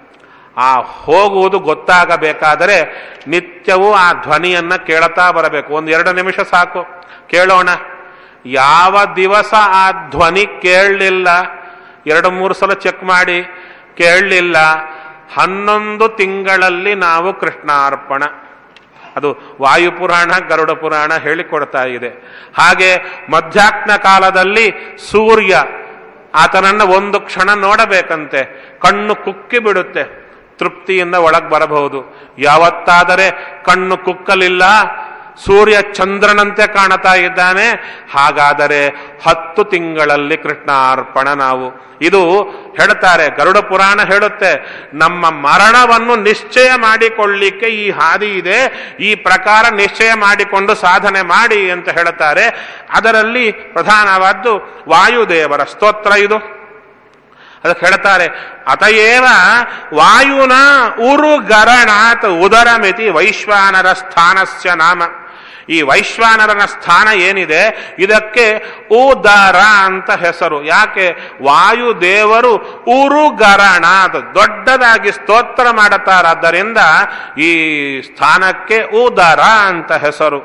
ಆ ಹೋಗುವುದು ಗೊತ್ತಾಗಬೇಕಾದರೆ ನಿತ್ಯವೂ ಆ ಧ್ವನಿಯನ್ನ ಕೇಳ್ತಾ ಬರಬೇಕು ಒಂದು ಎರಡು ನಿಮಿಷ ಸಾಕು ಕೇಳೋಣ ಯಾವ ದಿವಸ ಆ ಧ್ವನಿ ಕೇಳಲಿಲ್ಲ ಎರಡು ಮೂರು ಸಲ ಚೆಕ್ ಮಾಡಿ ಕೇಳಲಿಲ್ಲ ಹನ್ನೊಂದು ತಿಂಗಳಲ್ಲಿ ನಾವು ಕೃಷ್ಣಾರ್ಪಣ ಅದು ವಾಯುಪುರಾಣ ಗರುಡ ಪುರಾಣ ಹೇಳಿಕೊಡ್ತಾ ಇದೆ ಹಾಗೆ ಮಧ್ಯಾಹ್ನ ಕಾಲದಲ್ಲಿ ಸೂರ್ಯ ಆತನನ್ನ ಒಂದು ಕ್ಷಣ ನೋಡಬೇಕಂತೆ ಕಣ್ಣು ಕುಕ್ಕಿ ಬಿಡುತ್ತೆ ತೃಪ್ತಿಯಿಂದ ಒಳಗೆ ಬರಬಹುದು ಯಾವತ್ತಾದರೆ ಕಣ್ಣು ಕುಕ್ಕಲಿಲ್ಲ ಸೂರ್ಯ ಚಂದ್ರನಂತೆ ಕಾಣತಾ ಇದ್ದಾನೆ ಹಾಗಾದರೆ ಹತ್ತು ತಿಂಗಳಲ್ಲಿ ಕೃಷ್ಣಾರ್ಪಣ ನಾವು ಇದು ಹೇಳ್ತಾರೆ ಗರುಡ ಪುರಾಣ ಹೇಳುತ್ತೆ ನಮ್ಮ ಮರಣವನ್ನು ನಿಶ್ಚಯ ಮಾಡಿಕೊಳ್ಳಿಕ್ಕೆ ಈ ಹಾದಿ ಇದೆ ಈ ಪ್ರಕಾರ ನಿಶ್ಚಯ ಮಾಡಿಕೊಂಡು ಸಾಧನೆ ಮಾಡಿ ಅಂತ ಹೇಳುತ್ತಾರೆ ಅದರಲ್ಲಿ ಪ್ರಧಾನವಾದ್ದು ವಾಯುದೇವರ ಸ್ತೋತ್ರ ಇದು ಅದಕ್ಕೆ ಹೇಳ್ತಾರೆ ಅತಯೇವ ವಾಯುನ ಉರು ಗರಣಾತ್ ಉದರಮಿತಿ ವೈಶ್ವಾನರ ಸ್ಥಾನಸ್ಯ ನಾಮ ಈ ವೈಶ್ವಾನರನ ಸ್ಥಾನ ಏನಿದೆ ಇದಕ್ಕೆ ಉದರ ಅಂತ ಹೆಸರು ಯಾಕೆ ವಾಯುದೇವರು ಉರುಗರಣ ದೊಡ್ಡದಾಗಿ ಸ್ತೋತ್ರ ಮಾಡುತ್ತಾರಾದ್ದರಿಂದ ಈ ಸ್ಥಾನಕ್ಕೆ ಉದರ ಅಂತ ಹೆಸರು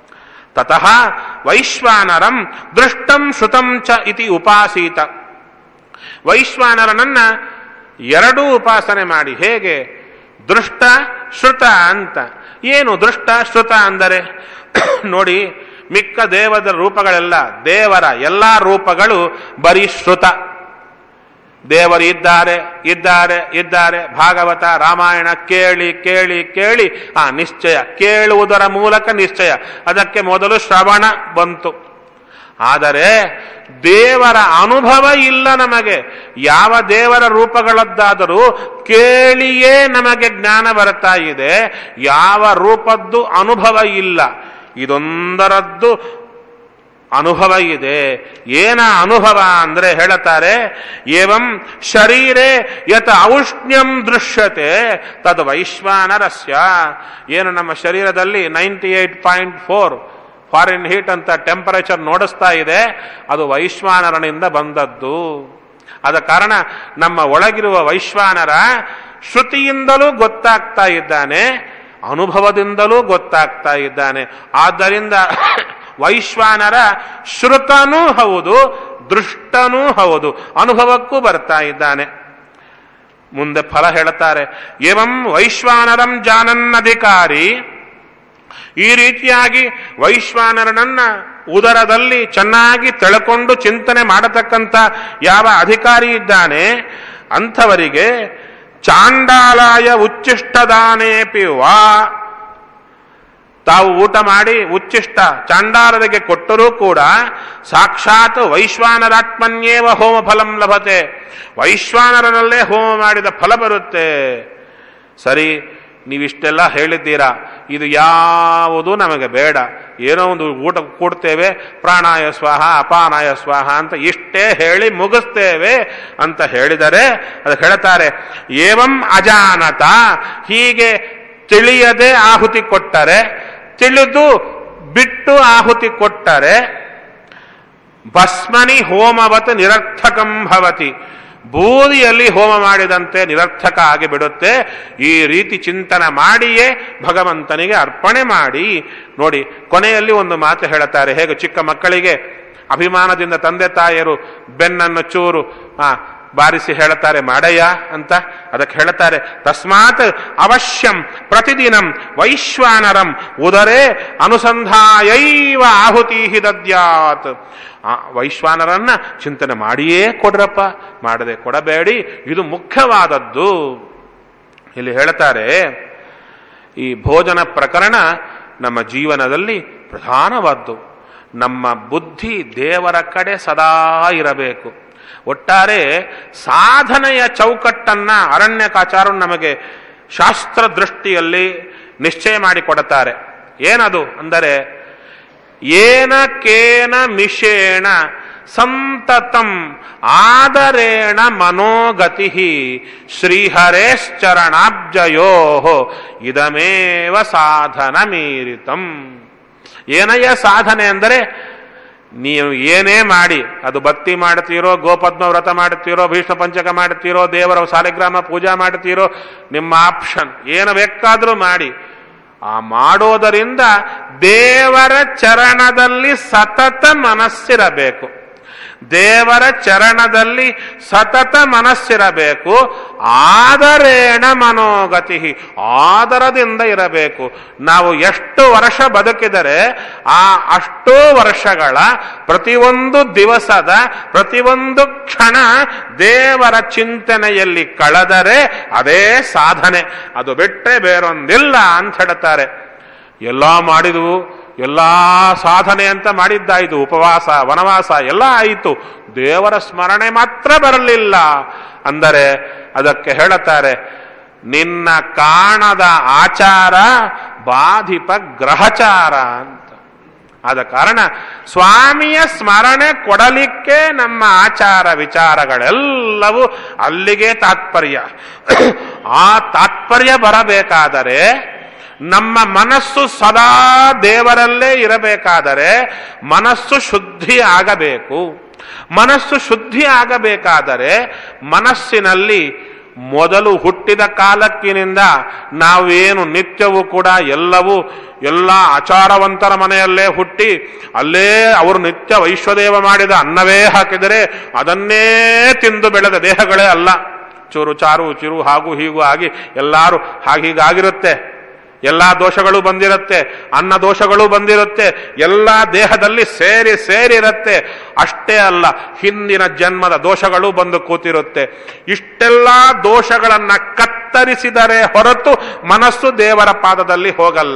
ತತಃ ವೈಶ್ವಾನರಂ ದೃಷ್ಟಂ ಶ್ರುತಂ ಚ ಇತಿ ಉಪಾಸೀತ ವೈಶ್ವಾನರನನ್ನ ಎರಡೂ ಉಪಾಸನೆ ಮಾಡಿ ಹೇಗೆ ದೃಷ್ಟ ಶ್ರುತ ಅಂತ ಏನು ದೃಷ್ಟ ಶ್ರುತ ಅಂದರೆ ನೋಡಿ ಮಿಕ್ಕ ದೇವದ ರೂಪಗಳೆಲ್ಲ ದೇವರ ಎಲ್ಲ ರೂಪಗಳು ಬರೀ ಶ್ರುತ ದೇವರು ಇದ್ದಾರೆ ಇದ್ದಾರೆ ಇದ್ದಾರೆ ಭಾಗವತ ರಾಮಾಯಣ ಕೇಳಿ ಕೇಳಿ ಕೇಳಿ ಆ ನಿಶ್ಚಯ ಕೇಳುವುದರ ಮೂಲಕ ನಿಶ್ಚಯ ಅದಕ್ಕೆ ಮೊದಲು ಶ್ರವಣ ಬಂತು ಆದರೆ ದೇವರ ಅನುಭವ ಇಲ್ಲ ನಮಗೆ ಯಾವ ದೇವರ ರೂಪಗಳದ್ದಾದರೂ ಕೇಳಿಯೇ ನಮಗೆ ಜ್ಞಾನ ಬರ್ತಾ ಇದೆ ಯಾವ ರೂಪದ್ದು ಅನುಭವ ಇಲ್ಲ ಇದೊಂದರದ್ದು ಅನುಭವ ಇದೆ ಏನ ಅನುಭವ ಅಂದ್ರೆ ಹೇಳುತ್ತಾರೆ ಏವಂ ಶರೀರೆ ಯತ್ ಔಷ್ಣ್ಯಂ ದೃಶ್ಯತೆ ತದ್ ವೈಶ್ವಾನರಸ್ಯ ಏನು ನಮ್ಮ ಶರೀರದಲ್ಲಿ ninety eight point four Fahrenheit ಅಂತ ಟೆಂಪರೇಚರ್ ನೋಡಿಸ್ತಾ ಇದೆ ಅದು ವೈಶ್ವಾನರನಿಂದ ಬಂದದ್ದು ಆದ ಕಾರಣ ನಮ್ಮ ಒಳಗಿರುವ ವೈಶ್ವಾನರ ಶ್ರುತಿಯಿಂದಲೂ ಗೊತ್ತಾಗ್ತಾ ಇದ್ದಾನೆ ಅನುಭವದಿಂದಲೂ ಗೊತ್ತಾಗ್ತಾ ಇದ್ದಾನೆ ಆದ್ದರಿಂದ ವೈಶ್ವಾನರ ಶ್ರುತನೂ ಹೌದು ದೃಷ್ಟನೂ ಹೌದು ಅನುಭವಕ್ಕೂ ಬರ್ತಾ ಇದ್ದಾನೆ ಮುಂದೆ ಫಲ ಹೇಳುತ್ತಾರೆ ಏವಂ ವೈಶ್ವಾನರಂ ಜಾನನ್ನಧಿಕಾರಿ ಈ ರೀತಿಯಾಗಿ ವೈಶ್ವಾನರನನ್ನ ಉದರದಲ್ಲಿ ಚೆನ್ನಾಗಿ ತೆಳಕೊಂಡು ಚಿಂತನೆ ಮಾಡತಕ್ಕಂಥ ಯಾವ ಅಧಿಕಾರಿ ಇದ್ದಾನೆ ಅಂಥವರಿಗೆ ಚಾಂಡಾಲಾಯ ಉಚ್ಚಿಷ್ಟದಾನೇಪಿ ವಾ ತಾವು ಊಟ ಮಾಡಿ ಉಚ್ಚಿಷ್ಟ ಚಾಂಡಾಲರಿಗೆ ಕೊಟ್ಟರೂ ಕೂಡ ಸಾಕ್ಷಾತ್ ವೈಶ್ವಾನರಾತ್ಮನ್ಯೇವ ಹೋಮ ಫಲಂ ಲಭತೆ ವೈಶ್ವಾನರನಲ್ಲೇ ಹೋಮ ಮಾಡಿದ ಫಲ ಬರುತ್ತೆ ಸರಿ ನೀವಿಷ್ಟೆಲ್ಲ ಹೇಳಿದ್ದೀರಾ ಇದು ಯಾವುದು ನಮಗೆ ಬೇಡ ಏನೋ ಒಂದು ಊಟ ಕೂಡ್ತೇವೆ ಪ್ರಾಣಾಯ ಸ್ವಾಹ ಅಪಾನಾಯ ಸ್ವಾಹ ಅಂತ ಇಷ್ಟೇ ಹೇಳಿ ಮುಗಿಸ್ತೇವೆ ಅಂತ ಹೇಳಿದರೆ ಅದಕ್ಕೆ ಹೇಳ್ತಾರೆ ಏವಂ ಅಜಾನತ ಹೀಗೆ ತಿಳಿಯದೆ ಆಹುತಿ ಕೊಟ್ಟರೆ ತಿಳಿದು ಬಿಟ್ಟು ಆಹುತಿ ಕೊಟ್ಟರೆ ಭಸ್ಮನಿ ಹೋಮವತ್ ನಿರರ್ಥಕಂ ಭವತಿ ಬೂದಿಯಲ್ಲಿ ಹೋಮ ಮಾಡಿದಂತೆ ನಿರರ್ಥಕ ಆಗಿ ಬಿಡುತ್ತೆ ಈ ರೀತಿ ಚಿಂತನೆ ಮಾಡಿಯೇ ಭಗವಂತನಿಗೆ ಅರ್ಪಣೆ ಮಾಡಿ ನೋಡಿ ಕೊನೆಯಲ್ಲಿ ಒಂದು ಮಾತು ಹೇಳುತ್ತಾರೆ ಹೇಗೆ ಚಿಕ್ಕ ಮಕ್ಕಳಿಗೆ ಅಭಿಮಾನದಿಂದ ತಂದೆ ತಾಯಿಯರು ಬೆನ್ನನ್ನು ಚೂರು ಆ ಬಾರಿಸಿ ಹೇಳುತ್ತಾರೆ ಮಾಡಯ್ಯ ಅಂತ ಅದಕ್ಕೆ ಹೇಳುತ್ತಾರೆ ತಸ್ಮಾತ್ ಅವಶ್ಯಂ ಪ್ರತಿದಿನಂ ವೈಶ್ವಾನರಂ ಉದರೇ ಅನುಸಂಧಾಯೈವ ಆಹುತಿ ದದ್ಯಾತ್ ಆ ವೈಶ್ವಾನರನ್ನ ಚಿಂತನೆ ಮಾಡಿಯೇ ಕೊಡ್ರಪ್ಪ ಮಾಡದೆ ಕೊಡಬೇಡಿ ಇದು ಮುಖ್ಯವಾದದ್ದು ಇಲ್ಲಿ ಹೇಳ್ತಾರೆ ಈ ಭೋಜನ ಪ್ರಕರಣ ನಮ್ಮ ಜೀವನದಲ್ಲಿ ಪ್ರಧಾನವಾದ್ದು ನಮ್ಮ ಬುದ್ಧಿ ದೇವರ ಕಡೆ ಸದಾ ಇರಬೇಕು ಒಟ್ಟಾರೆ ಸಾಧನೆಯ ಚೌಕಟ್ಟನ್ನ ಅರಣ್ಯಕಾಚಾರರು ನಮಗೆ ಶಾಸ್ತ್ರ ದೃಷ್ಟಿಯಲ್ಲಿ ನಿಶ್ಚಯ ಮಾಡಿಕೊಡುತ್ತಾರೆ ಏನದು ಅಂದರೆ ಏನ ಕೇನ ಮಿಷೇಣ ಸಂತತಂ ಆದರೇಣ ಮನೋಗತಿ ಶ್ರೀಹರೇಶ್ಚರಣಾಬ್ಜಯೋ ಇದಮೇವ ಸಾಧನ ಮೀರಿತಂ ಏನಯ್ಯ ಸಾಧನೆ ಅಂದರೆ ನೀವು ಏನೇ ಮಾಡಿ ಅದು ಭಕ್ತಿ ಮಾಡ್ತೀರೋ ಗೋಪದ್ಮ ವ್ರತ ಮಾಡ್ತೀರೋ ಭೀಷ್ಮ ಪಂಚಕ ಮಾಡ್ತೀರೋ ದೇವರ ಸಾಲಿಗ್ರಾಮ ಪೂಜಾ ಮಾಡ್ತೀರೋ ನಿಮ್ಮ ಆಪ್ಷನ್ ಏನು ಬೇಕಾದರೂ ಮಾಡಿ ಆ ಮಾಡೋದರಿಂದ ದೇವರ ಚರಣದಲ್ಲಿ ಸತತ ಮನಸ್ಸಿರಬೇಕು ದೇವರ ಚರಣದಲ್ಲಿ ಸತತ ಮನಸ್ಸಿರಬೇಕು ಆದರೇಣ ಮನೋಗತಿ ಆದರದಿಂದ ಇರಬೇಕು ನಾವು ಎಷ್ಟು ವರ್ಷ ಬದುಕಿದರೆ ಆ ಅಷ್ಟೋ ವರ್ಷಗಳ ಪ್ರತಿಯೊಂದು ದಿವಸದ ಪ್ರತಿಯೊಂದು ಕ್ಷಣ ದೇವರ ಚಿಂತನೆಯಲ್ಲಿ ಕಳೆದರೆ ಅದೇ ಸಾಧನೆ ಅದು ಬಿಟ್ಟರೆ ಬೇರೊಂದಿಲ್ಲ ಅಂತ ಹೇಳ್ತಾರೆ ಎಲ್ಲ ಮಾಡಿದವು ಎಲ್ಲ ಸಾಧನೆ ಅಂತ ಮಾಡಿದ್ದಾಯಿತು ಉಪವಾಸ ವನವಾಸ ಎಲ್ಲ ಆಯಿತು ದೇವರ ಸ್ಮರಣೆ ಮಾತ್ರ ಬರಲಿಲ್ಲ ಅಂದರೆ ಅದಕ್ಕೆ ಹೇಳುತ್ತಾರೆ ನಿನ್ನ ಕಾಣದ ಆಚಾರ ಬಾಧಿಪ ಗ್ರಹಚಾರ ಅಂತ ಆದ ಕಾರಣ ಸ್ವಾಮಿಯ ಸ್ಮರಣೆ ಕೊಡಲಿಕ್ಕೆ ನಮ್ಮ ಆಚಾರ ವಿಚಾರಗಳೆಲ್ಲವೂ ಅಲ್ಲಿಗೆ ತಾತ್ಪರ್ಯ ಆ ತಾತ್ಪರ್ಯ ಬರಬೇಕಾದರೆ ನಮ್ಮ ಮನಸ್ಸು ಸದಾ ದೇವರಲ್ಲೇ ಇರಬೇಕಾದರೆ ಮನಸ್ಸು ಶುದ್ಧಿ ಆಗಬೇಕು ಮನಸ್ಸು ಶುದ್ಧಿ ಆಗಬೇಕಾದರೆ ಮನಸ್ಸಿನಲ್ಲಿ ಮೊದಲು ಹುಟ್ಟಿದ ಕಾಲಕ್ಕಿನಿಂದ ನಾವೇನು ನಿತ್ಯವೂ ಕೂಡ ಎಲ್ಲವೂ ಎಲ್ಲ ಆಚಾರವಂತರ ಮನೆಯಲ್ಲೇ ಹುಟ್ಟಿ ಅಲ್ಲೇ ಅವರು ನಿತ್ಯ ವೈಶ್ವದೇವ ಮಾಡಿದ ಅನ್ನವೇ ಹಾಕಿದರೆ ಅದನ್ನೇ ತಿಂದು ಬೆಳೆದ ದೇಹಗಳೇ ಅಲ್ಲ ಚೂರು ಚಾರು ಚಿರು ಹಾಗೂ ಹೀಗೂ ಆಗಿ ಎಲ್ಲರೂ ಹಾಗೀಗಾಗಿರುತ್ತೆ ಎಲ್ಲ ದೋಷಗಳು ಬಂದಿರುತ್ತೆ ಅನ್ನ ದೋಷಗಳು ಬಂದಿರುತ್ತೆ ಎಲ್ಲ ದೇಹದಲ್ಲಿ ಸೇರಿ ಸೇರಿರುತ್ತೆ ಅಷ್ಟೇ ಅಲ್ಲ ಹಿಂದಿನ ಜನ್ಮದ ದೋಷಗಳು ಬಂದು ಕೂತಿರುತ್ತೆ ಇಷ್ಟೆಲ್ಲ ದೋಷಗಳನ್ನ ಕತ್ತರಿಸಿದರೆ ಹೊರತು ಮನಸ್ಸು ದೇವರ ಪಾದದಲ್ಲಿ ಹೋಗಲ್ಲ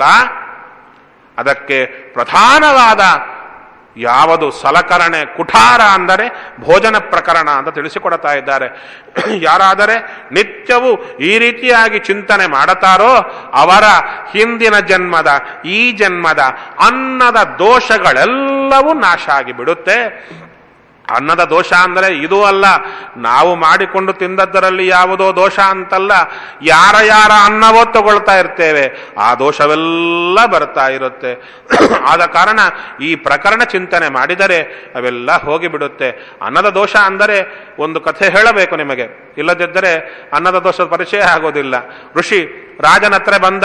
ಅದಕ್ಕೆ ಪ್ರಧಾನವಾದ ಯಾವುದು ಸಲಕರಣೆ ಕುಠಾರ ಅಂದರೆ ಭೋಜನ ಪ್ರಕರಣ ಅಂತ ತಿಳಿಸಿಕೊಡ್ತಾ ಇದ್ದಾರೆ ಯಾರಾದರೆ ನಿತ್ಯವೂ ಈ ರೀತಿಯಾಗಿ ಚಿಂತನೆ ಮಾಡುತ್ತಾರೋ ಅವರ ಹಿಂದಿನ ಜನ್ಮದ ಈ ಜನ್ಮದ ಅನ್ನದ ದೋಷಗಳೆಲ್ಲವೂ ನಾಶ ಆಗಿಬಿಡುತ್ತೆ ಅನ್ನದ ದೋಷ ಅಂದರೆ ಇದೂ ಅಲ್ಲ ನಾವು ಮಾಡಿಕೊಂಡು ತಿಂದದ್ದರಲ್ಲಿ ಯಾವುದೋ ದೋಷ ಅಂತಲ್ಲ ಯಾರ ಯಾರ ಅನ್ನವೋ ತಗೊಳ್ತಾ ಇರ್ತೇವೆ ಆ ದೋಷವೆಲ್ಲ ಬರ್ತಾ ಇರುತ್ತೆ ಆದ ಕಾರಣ ಈ ಪ್ರಕರಣ ಚಿಂತನೆ ಮಾಡಿದರೆ ಅವೆಲ್ಲ ಹೋಗಿಬಿಡುತ್ತೆ ಅನ್ನದ ದೋಷ ಅಂದರೆ ಒಂದು ಕಥೆ ಹೇಳಬೇಕು ನಿಮಗೆ ಇಲ್ಲದಿದ್ದರೆ ಅನ್ನದ ದೋಷದ ಪರಿಚಯ ಆಗೋದಿಲ್ಲ ಋಷಿ ರಾಜನ ಹತ್ರ ಬಂದ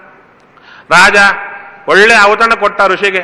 ರಾಜ ಒಳ್ಳೆ ಔತಣ ಕೊಟ್ಟ ಋಷಿಗೆ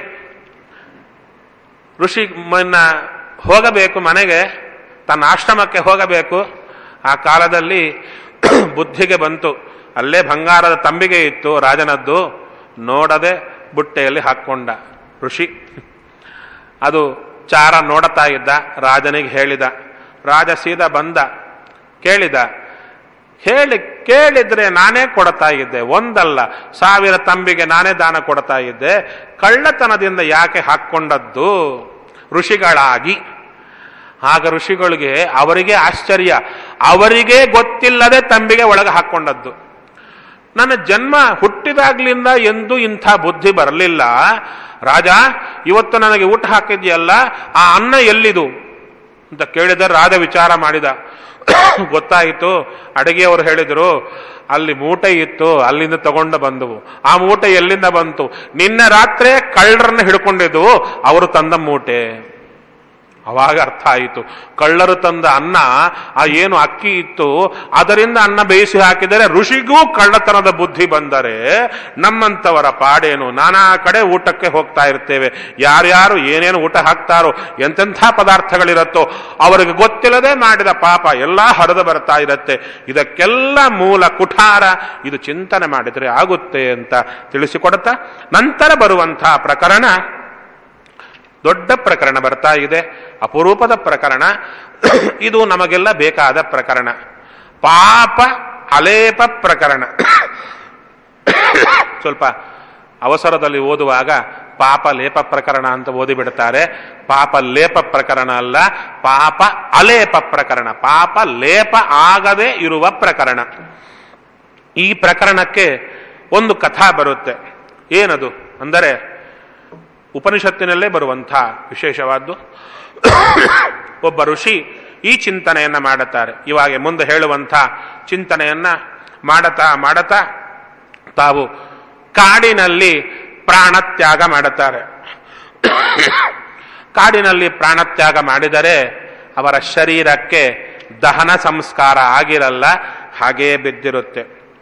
ಋಷಿ ಮನ್ನ ಹೋಗಬೇಕು ಮನೆಗೆ ತನ್ನ ಆಶ್ರಮಕ್ಕೆ ಹೋಗಬೇಕು ಆ ಕಾಲದಲ್ಲಿ ಬುದ್ಧಿಗೆ ಬಂತು ಅಲ್ಲೇ ಬಂಗಾರದ ತಂಬಿಗೆ ಇತ್ತು ರಾಜನದ್ದು ನೋಡದೆ ಬುಟ್ಟೆಯಲ್ಲಿ ಹಾಕ್ಕೊಂಡ ಋಷಿ ಅದು ಚಾರ ನೋಡ್ತಾ ಇದ್ದ ರಾಜನಿಗೆ ಹೇಳಿದ ರಾಜ ಸೀದಾ ಬಂದ ಕೇಳಿದ ಹೇಳಿ ಕೇಳಿದ್ರೆ ನಾನೇ ಕೊಡ್ತಾ ಇದ್ದೆ ಒಂದಲ್ಲ ಸಾವಿರ ತಂಬಿಗೆ ನಾನೇ ದಾನ ಕೊಡ್ತಾ ಇದ್ದೆ ಕಳ್ಳತನದಿಂದ ಯಾಕೆ ಹಾಕ್ಕೊಂಡದ್ದು ಋಷಿಗಳಾಗಿ ಆಗ ಋಷಿಗಳಿಗೆ ಅವರಿಗೆ ಆಶ್ಚರ್ಯ ಅವರಿಗೆ ಗೊತ್ತಿಲ್ಲದೆ ತಂಬಿಗೆ ಒಳಗೆ ಹಾಕ್ಕೊಂಡದ್ದು ನನ್ನ ಜನ್ಮ ಹುಟ್ಟಿದಾಗ್ಲಿಂದ ಎಂದೂ ಇಂಥ ಬುದ್ಧಿ ಬರಲಿಲ್ಲ ರಾಜ ಇವತ್ತು ನನಗೆ ಊಟ ಹಾಕಿದ್ಯಲ್ಲ ಆ ಅನ್ನ ಎಲ್ಲಿದು ಅಂತ ಕೇಳಿದರೆ ರಾಜ ವಿಚಾರ ಮಾಡಿದ ಗೊತ್ತಾಯಿತು ಅಡಿಗೆಯವರು ಹೇಳಿದರು ಅಲ್ಲಿ ಮೂಟೆ ಇತ್ತು ಅಲ್ಲಿಂದ ತಗೊಂಡು ಬಂದವು ಆ ಮೂಟೆ ಎಲ್ಲಿಂದ ಬಂತು ನಿನ್ನೆ ರಾತ್ರಿ ಕಳ್ಳರನ್ನ ಹಿಡ್ಕೊಂಡಿದ್ವು ಅವರು ತಂದ ಮೂಟೆ ಅವಾಗ ಅರ್ಥ ಆಯಿತು ಕಳ್ಳರು ತಂದ ಅನ್ನ ಆ ಏನು ಅಕ್ಕಿ ಇತ್ತು ಅದರಿಂದ ಅನ್ನ ಬೇಯಿಸಿ ಹಾಕಿದರೆ ಋಷಿಗೂ ಕಳ್ಳತನದ ಬುದ್ಧಿ ಬಂದರೆ ನಮ್ಮಂಥವರ ಪಾಡೇನು ನಾನಾ ಕಡೆ ಊಟಕ್ಕೆ ಹೋಗ್ತಾ ಇರ್ತೇವೆ ಯಾರ್ಯಾರು ಏನೇನು ಊಟ ಹಾಕ್ತಾರೋ ಎಂತೆಂಥ ಪದಾರ್ಥಗಳಿರುತ್ತೋ ಅವರಿಗೆ ಗೊತ್ತಿಲ್ಲದೆ ಮಾಡಿದ ಪಾಪ ಎಲ್ಲ ಹರಿದು ಬರ್ತಾ ಇರುತ್ತೆ ಇದಕ್ಕೆಲ್ಲ ಮೂಲ ಕುಠಾರ ಇದು ಚಿಂತನೆ ಮಾಡಿದರೆ ಆಗುತ್ತೆ ಅಂತ ತಿಳಿಸಿಕೊಡುತ್ತಾ ನಂತರ ಬರುವಂತಹ ಪ್ರಕರಣ ದೊಡ್ಡ ಪ್ರಕರಣ ಬರ್ತಾ ಇದೆ ಅಪರೂಪದ ಪ್ರಕರಣ ಇದು ನಮಗೆಲ್ಲ ಬೇಕಾದ ಪ್ರಕರಣ ಪಾಪ ಅಲೇಪ ಪ್ರಕರಣ ಸ್ವಲ್ಪ ಅವಸರದಲ್ಲಿ ಓದುವಾಗ ಪಾಪ ಲೇಪ ಪ್ರಕರಣ ಅಂತ ಓದಿಬಿಡ್ತಾರೆ ಪಾಪ ಲೇಪ ಪ್ರಕರಣ ಅಲ್ಲ ಪಾಪ ಅಲೇಪ ಪ್ರಕರಣ ಪಾಪ ಲೇಪ ಆಗದೆ ಇರುವ ಪ್ರಕರಣ ಈ ಪ್ರಕರಣಕ್ಕೆ ಒಂದು ಕಥಾ ಬರುತ್ತೆ ಏನದು ಅಂದರೆ ಉಪನಿಷತ್ತಿನಲ್ಲೇ ಬರುವಂಥ ವಿಶೇಷವಾದ್ದು ಒಬ್ಬ ಋಷಿ ಈ ಚಿಂತನೆಯನ್ನ ಮಾಡುತ್ತಾರೆ ಇವಾಗ ಮುಂದೆ ಹೇಳುವಂಥ ಚಿಂತನೆಯನ್ನ ಮಾಡತಾ ಮಾಡತಾ ತಾವು ಕಾಡಿನಲ್ಲಿ ಪ್ರಾಣತ್ಯಾಗ ಮಾಡುತ್ತಾರೆ ಕಾಡಿನಲ್ಲಿ ಪ್ರಾಣತ್ಯಾಗ ಮಾಡಿದರೆ ಅವರ ಶರೀರಕ್ಕೆ ದಹನ ಸಂಸ್ಕಾರ ಆಗಿರಲ್ಲ ಹಾಗೇ ಬಿದ್ದಿರುತ್ತೆ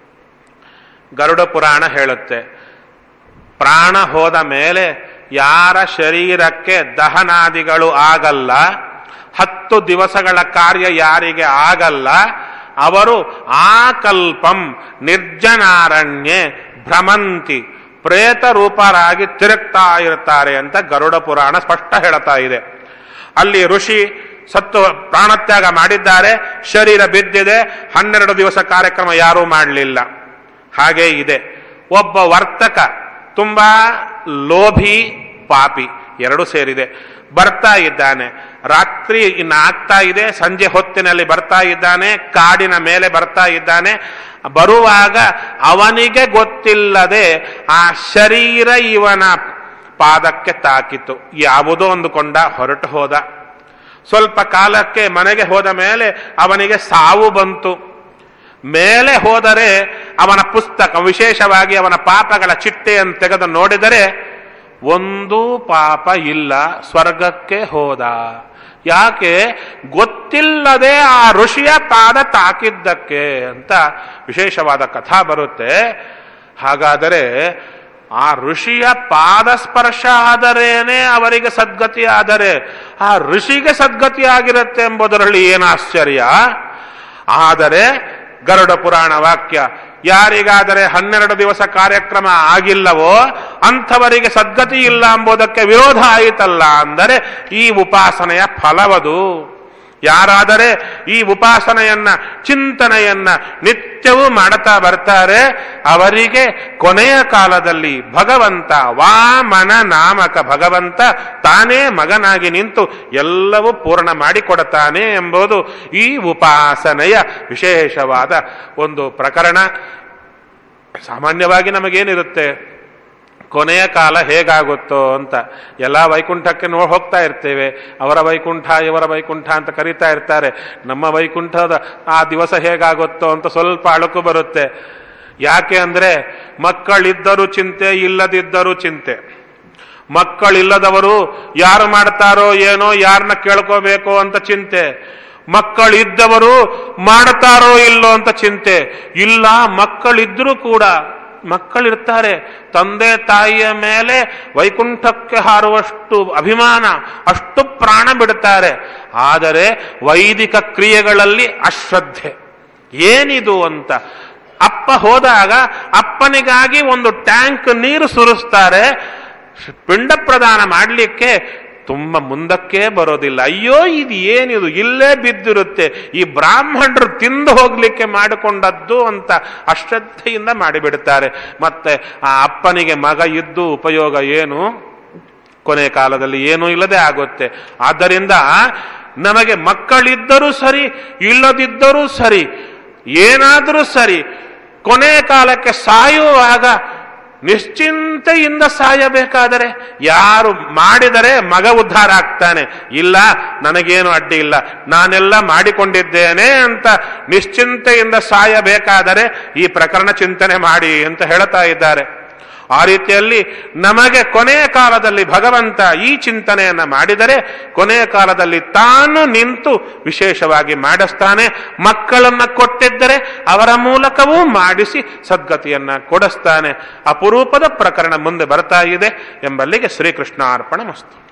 ಗರುಡ ಪುರಾಣ ಹೇಳುತ್ತೆ ಪ್ರಾಣ ಹೋದ ಮೇಲೆ ಯಾರ ಶರೀರಕ್ಕೆ ದಹನಾದಿಗಳು ಆಗಲ್ಲ ಹತ್ತು ದಿವಸಗಳ ಕಾರ್ಯ ಯಾರಿಗೆ ಆಗಲ್ಲ ಅವರು ಆಕಲ್ಪಂ ನಿರ್ಜನಾರಣ್ಯೆ ಭ್ರಮಂತಿ ಪ್ರೇತ ರೂಪರಾಗಿ ತಿರುಗ್ತಾ ಇರ್ತಾರೆ ಅಂತ ಗರುಡ ಪುರಾಣ ಸ್ಪಷ್ಟ ಹೇಳ್ತಾ ಇದೆ ಅಲ್ಲಿ ಋಷಿ ಸತ್ತು ಪ್ರಾಣತ್ಯಾಗ ಮಾಡಿದ್ದಾರೆ ಶರೀರ ಬಿದ್ದಿದೆ ಹನ್ನೆರಡು ದಿವಸ ಕಾರ್ಯಕ್ರಮ ಯಾರೂ ಮಾಡಲಿಲ್ಲ ಹಾಗೇ ಇದೆ ಒಬ್ಬ ವರ್ತಕ ತುಂಬಾ ಲೋಭಿ ಪಾಪಿ ಎರಡು ಸೇರಿದೆ ಬರ್ತಾ ಇದ್ದಾನೆ ರಾತ್ರಿ ಇನ್ನು ಆಗ್ತಾ ಇದೆ ಸಂಜೆ ಹೊತ್ತಿನಲ್ಲಿ ಬರ್ತಾ ಇದ್ದಾನೆ ಕಾಡಿನ ಮೇಲೆ ಬರ್ತಾ ಇದ್ದಾನೆ ಬರುವಾಗ ಅವನಿಗೆ ಗೊತ್ತಿಲ್ಲದೆ ಆ ಶರೀರ ಇವನ ಪಾದಕ್ಕೆ ತಾಕಿತು ಯಾವುದೋ ಅಂದುಕೊಂಡ ಹೊರಟು ಹೋದ ಸ್ವಲ್ಪ ಕಾಲಕ್ಕೆ ಮನೆಗೆ ಹೋದ ಮೇಲೆ ಅವನಿಗೆ ಸಾವು ಬಂತು ಮೇಲೆ ಹೋದರೆ ಅವನ ಪುಸ್ತಕ ವಿಶೇಷವಾಗಿ ಅವನ ಪಾಪಗಳ ಚಿಟ್ಟೆಯನ್ನು ತೆಗೆದು ನೋಡಿದರೆ ಒಂದು ಪಾಪ ಇಲ್ಲ ಸ್ವರ್ಗಕ್ಕೆ ಹೋದ ಯಾಕೆ ಗೊತ್ತಿಲ್ಲದೆ ಆ ಋಷಿಯ ಪಾದ ತಾಕಿದ್ದಕ್ಕೆ ಅಂತ ವಿಶೇಷವಾದ ಕಥಾ ಬರುತ್ತೆ ಹಾಗಾದರೆ ಆ ಋಷಿಯ ಪಾದ ಸ್ಪರ್ಶ ಆದರೇನೆ ಅವರಿಗೆ ಸದ್ಗತಿ ಆದರೆ ಆ ಋಷಿಗೆ ಸದ್ಗತಿ ಆಗಿರುತ್ತೆ ಎಂಬುದರಲ್ಲಿ ಏನು ಆಶ್ಚರ್ಯ ಆದರೆ ಗರುಡ ಪುರಾಣ ವಾಕ್ಯ ಯಾರಿಗಾದರೆ ಹನ್ನೆರಡು ದಿವಸ ಕಾರ್ಯಕ್ರಮ ಆಗಿಲ್ಲವೋ ಅಂಥವರಿಗೆ ಸದ್ಗತಿ ಇಲ್ಲ ಎಂಬುದಕ್ಕೆ ವಿರೋಧ ಆಯಿತಲ್ಲ ಅಂದರೆ ಈ ಉಪಾಸನೆಯ ಫಲವದು ಯಾರಾದರೆ ಈ ಉಪಾಸನೆಯನ್ನ ಚಿಂತನೆಯನ್ನ ನಿತ್ಯವೂ ಮಾಡುತ್ತಾ ಬರ್ತಾರೆ ಅವರಿಗೆ ಕೊನೆಯ ಕಾಲದಲ್ಲಿ ಭಗವಂತ ವಾಮನ ನಾಮಕ ಭಗವಂತ ತಾನೇ ಮಗನಾಗಿ ನಿಂತು ಎಲ್ಲವೂ ಪೂರ್ಣ ಮಾಡಿಕೊಡುತ್ತಾನೆ ಎಂಬುದು ಈ ಉಪಾಸನೆಯ ವಿಶೇಷವಾದ ಒಂದು ಪ್ರಕರಣ ಸಾಮಾನ್ಯವಾಗಿ ನಮಗೇನಿರುತ್ತೆ ಕೊನೆಯ ಕಾಲ ಹೇಗಾಗುತ್ತೋ ಅಂತ ಎಲ್ಲ ವೈಕುಂಠಕ್ಕೆ ನೋ ಹೋಗ್ತಾ ಇರ್ತೇವೆ ಅವರ ವೈಕುಂಠ ಇವರ ವೈಕುಂಠ ಅಂತ ಕರೀತಾ ಇರ್ತಾರೆ ನಮ್ಮ ವೈಕುಂಠದ ಆ ದಿವಸ ಹೇಗಾಗುತ್ತೋ ಅಂತ ಸ್ವಲ್ಪ ಅಳುಕು ಬರುತ್ತೆ ಯಾಕೆ ಅಂದ್ರೆ ಮಕ್ಕಳಿದ್ದರೂ ಚಿಂತೆ ಇಲ್ಲದಿದ್ದರೂ ಚಿಂತೆ ಮಕ್ಕಳಿಲ್ಲದವರು ಯಾರು ಮಾಡ್ತಾರೋ ಏನೋ ಯಾರನ್ನ ಕೇಳ್ಕೋಬೇಕು ಅಂತ ಚಿಂತೆ ಮಕ್ಕಳಿದ್ದವರು ಮಾಡ್ತಾರೋ ಇಲ್ಲೋ ಅಂತ ಚಿಂತೆ ಇಲ್ಲ ಮಕ್ಕಳಿದ್ರೂ ಕೂಡ ಮಕ್ಕಳಿರ್ತಾರೆ ತಂದೆ ತಾಯಿಯ ಮೇಲೆ ವೈಕುಂಠಕ್ಕೆ ಹಾರುವಷ್ಟು ಅಭಿಮಾನ ಅಷ್ಟು ಪ್ರಾಣ ಬಿಡುತ್ತಾರೆ ಆದರೆ ವೈದಿಕ ಕ್ರಿಯೆಗಳಲ್ಲಿ ಅಶ್ರದ್ಧೆ ಏನಿದು ಅಂತ ಅಪ್ಪ ಹೋದಾಗ ಅಪ್ಪನಿಗಾಗಿ ಒಂದು ಟ್ಯಾಂಕ್ ನೀರು ಸುರಿಸ್ತಾರೆ ಪಿಂಡ ಪ್ರದಾನ ಮಾಡಲಿಕ್ಕೆ ತುಂಬ ಮುಂದಕ್ಕೆ ಬರೋದಿಲ್ಲ ಅಯ್ಯೋ ಇದು ಏನಿದು ಇಲ್ಲೇ ಬಿದ್ದಿರುತ್ತೆ ಈ ಬ್ರಾಹ್ಮಣರು ತಿಂದು ಹೋಗ್ಲಿಕ್ಕೆ ಮಾಡಿಕೊಂಡದ್ದು ಅಂತ ಅಶ್ರದ್ಧೆಯಿಂದ ಮಾಡಿಬಿಡ್ತಾರೆ ಮತ್ತೆ ಆ ಅಪ್ಪನಿಗೆ ಮಗ ಇದ್ದು ಉಪಯೋಗ ಏನು ಕೊನೆ ಕಾಲದಲ್ಲಿ ಏನೂ ಇಲ್ಲದೆ ಆಗುತ್ತೆ ಆದ್ದರಿಂದ ನಮಗೆ ಮಕ್ಕಳಿದ್ದರೂ ಸರಿ ಇಲ್ಲದಿದ್ದರೂ ಸರಿ ಏನಾದರೂ ಸರಿ ಕೊನೆ ಕಾಲಕ್ಕೆ ಸಾಯುವಾಗ ನಿಶ್ಚಿಂತೆಯಿಂದ ಸಾಯಬೇಕಾದರೆ ಯಾರು ಮಾಡಿದರೆ ಮಗ ಉದ್ಧಾರ ಆಗ್ತಾನೆ ಇಲ್ಲ ನನಗೇನು ಅಡ್ಡಿ ಇಲ್ಲ ನಾನೆಲ್ಲ ಮಾಡಿಕೊಂಡಿದ್ದೇನೆ ಅಂತ ನಿಶ್ಚಿಂತೆಯಿಂದ ಸಾಯಬೇಕಾದರೆ ಈ ಪ್ರಕರಣ ಚಿಂತನೆ ಮಾಡಿ ಅಂತ ಹೇಳ್ತಾ ಇದ್ದಾರೆ ಆ ರೀತಿಯಲ್ಲಿ ನಮಗೆ ಕೊನೆಯ ಕಾಲದಲ್ಲಿ ಭಗವಂತ ಈ ಚಿಂತನೆಯನ್ನ ಮಾಡಿದರೆ ಕೊನೆಯ ಕಾಲದಲ್ಲಿ ತಾನು ನಿಂತು ವಿಶೇಷವಾಗಿ ಮಾಡಿಸ್ತಾನೆ ಮಕ್ಕಳನ್ನ ಕೊಟ್ಟಿದ್ದರೆ ಅವರ ಮೂಲಕವೂ ಮಾಡಿಸಿ ಸದ್ಗತಿಯನ್ನ ಕೊಡಿಸ್ತಾನೆ ಅಪರೂಪದ ಪ್ರಕರಣ ಮುಂದೆ ಬರ್ತಾ ಇದೆ ಎಂಬಲ್ಲಿಗೆ ಶ್ರೀಕೃಷ್ಣ ಅರ್ಪಣ ಮಸ್ತು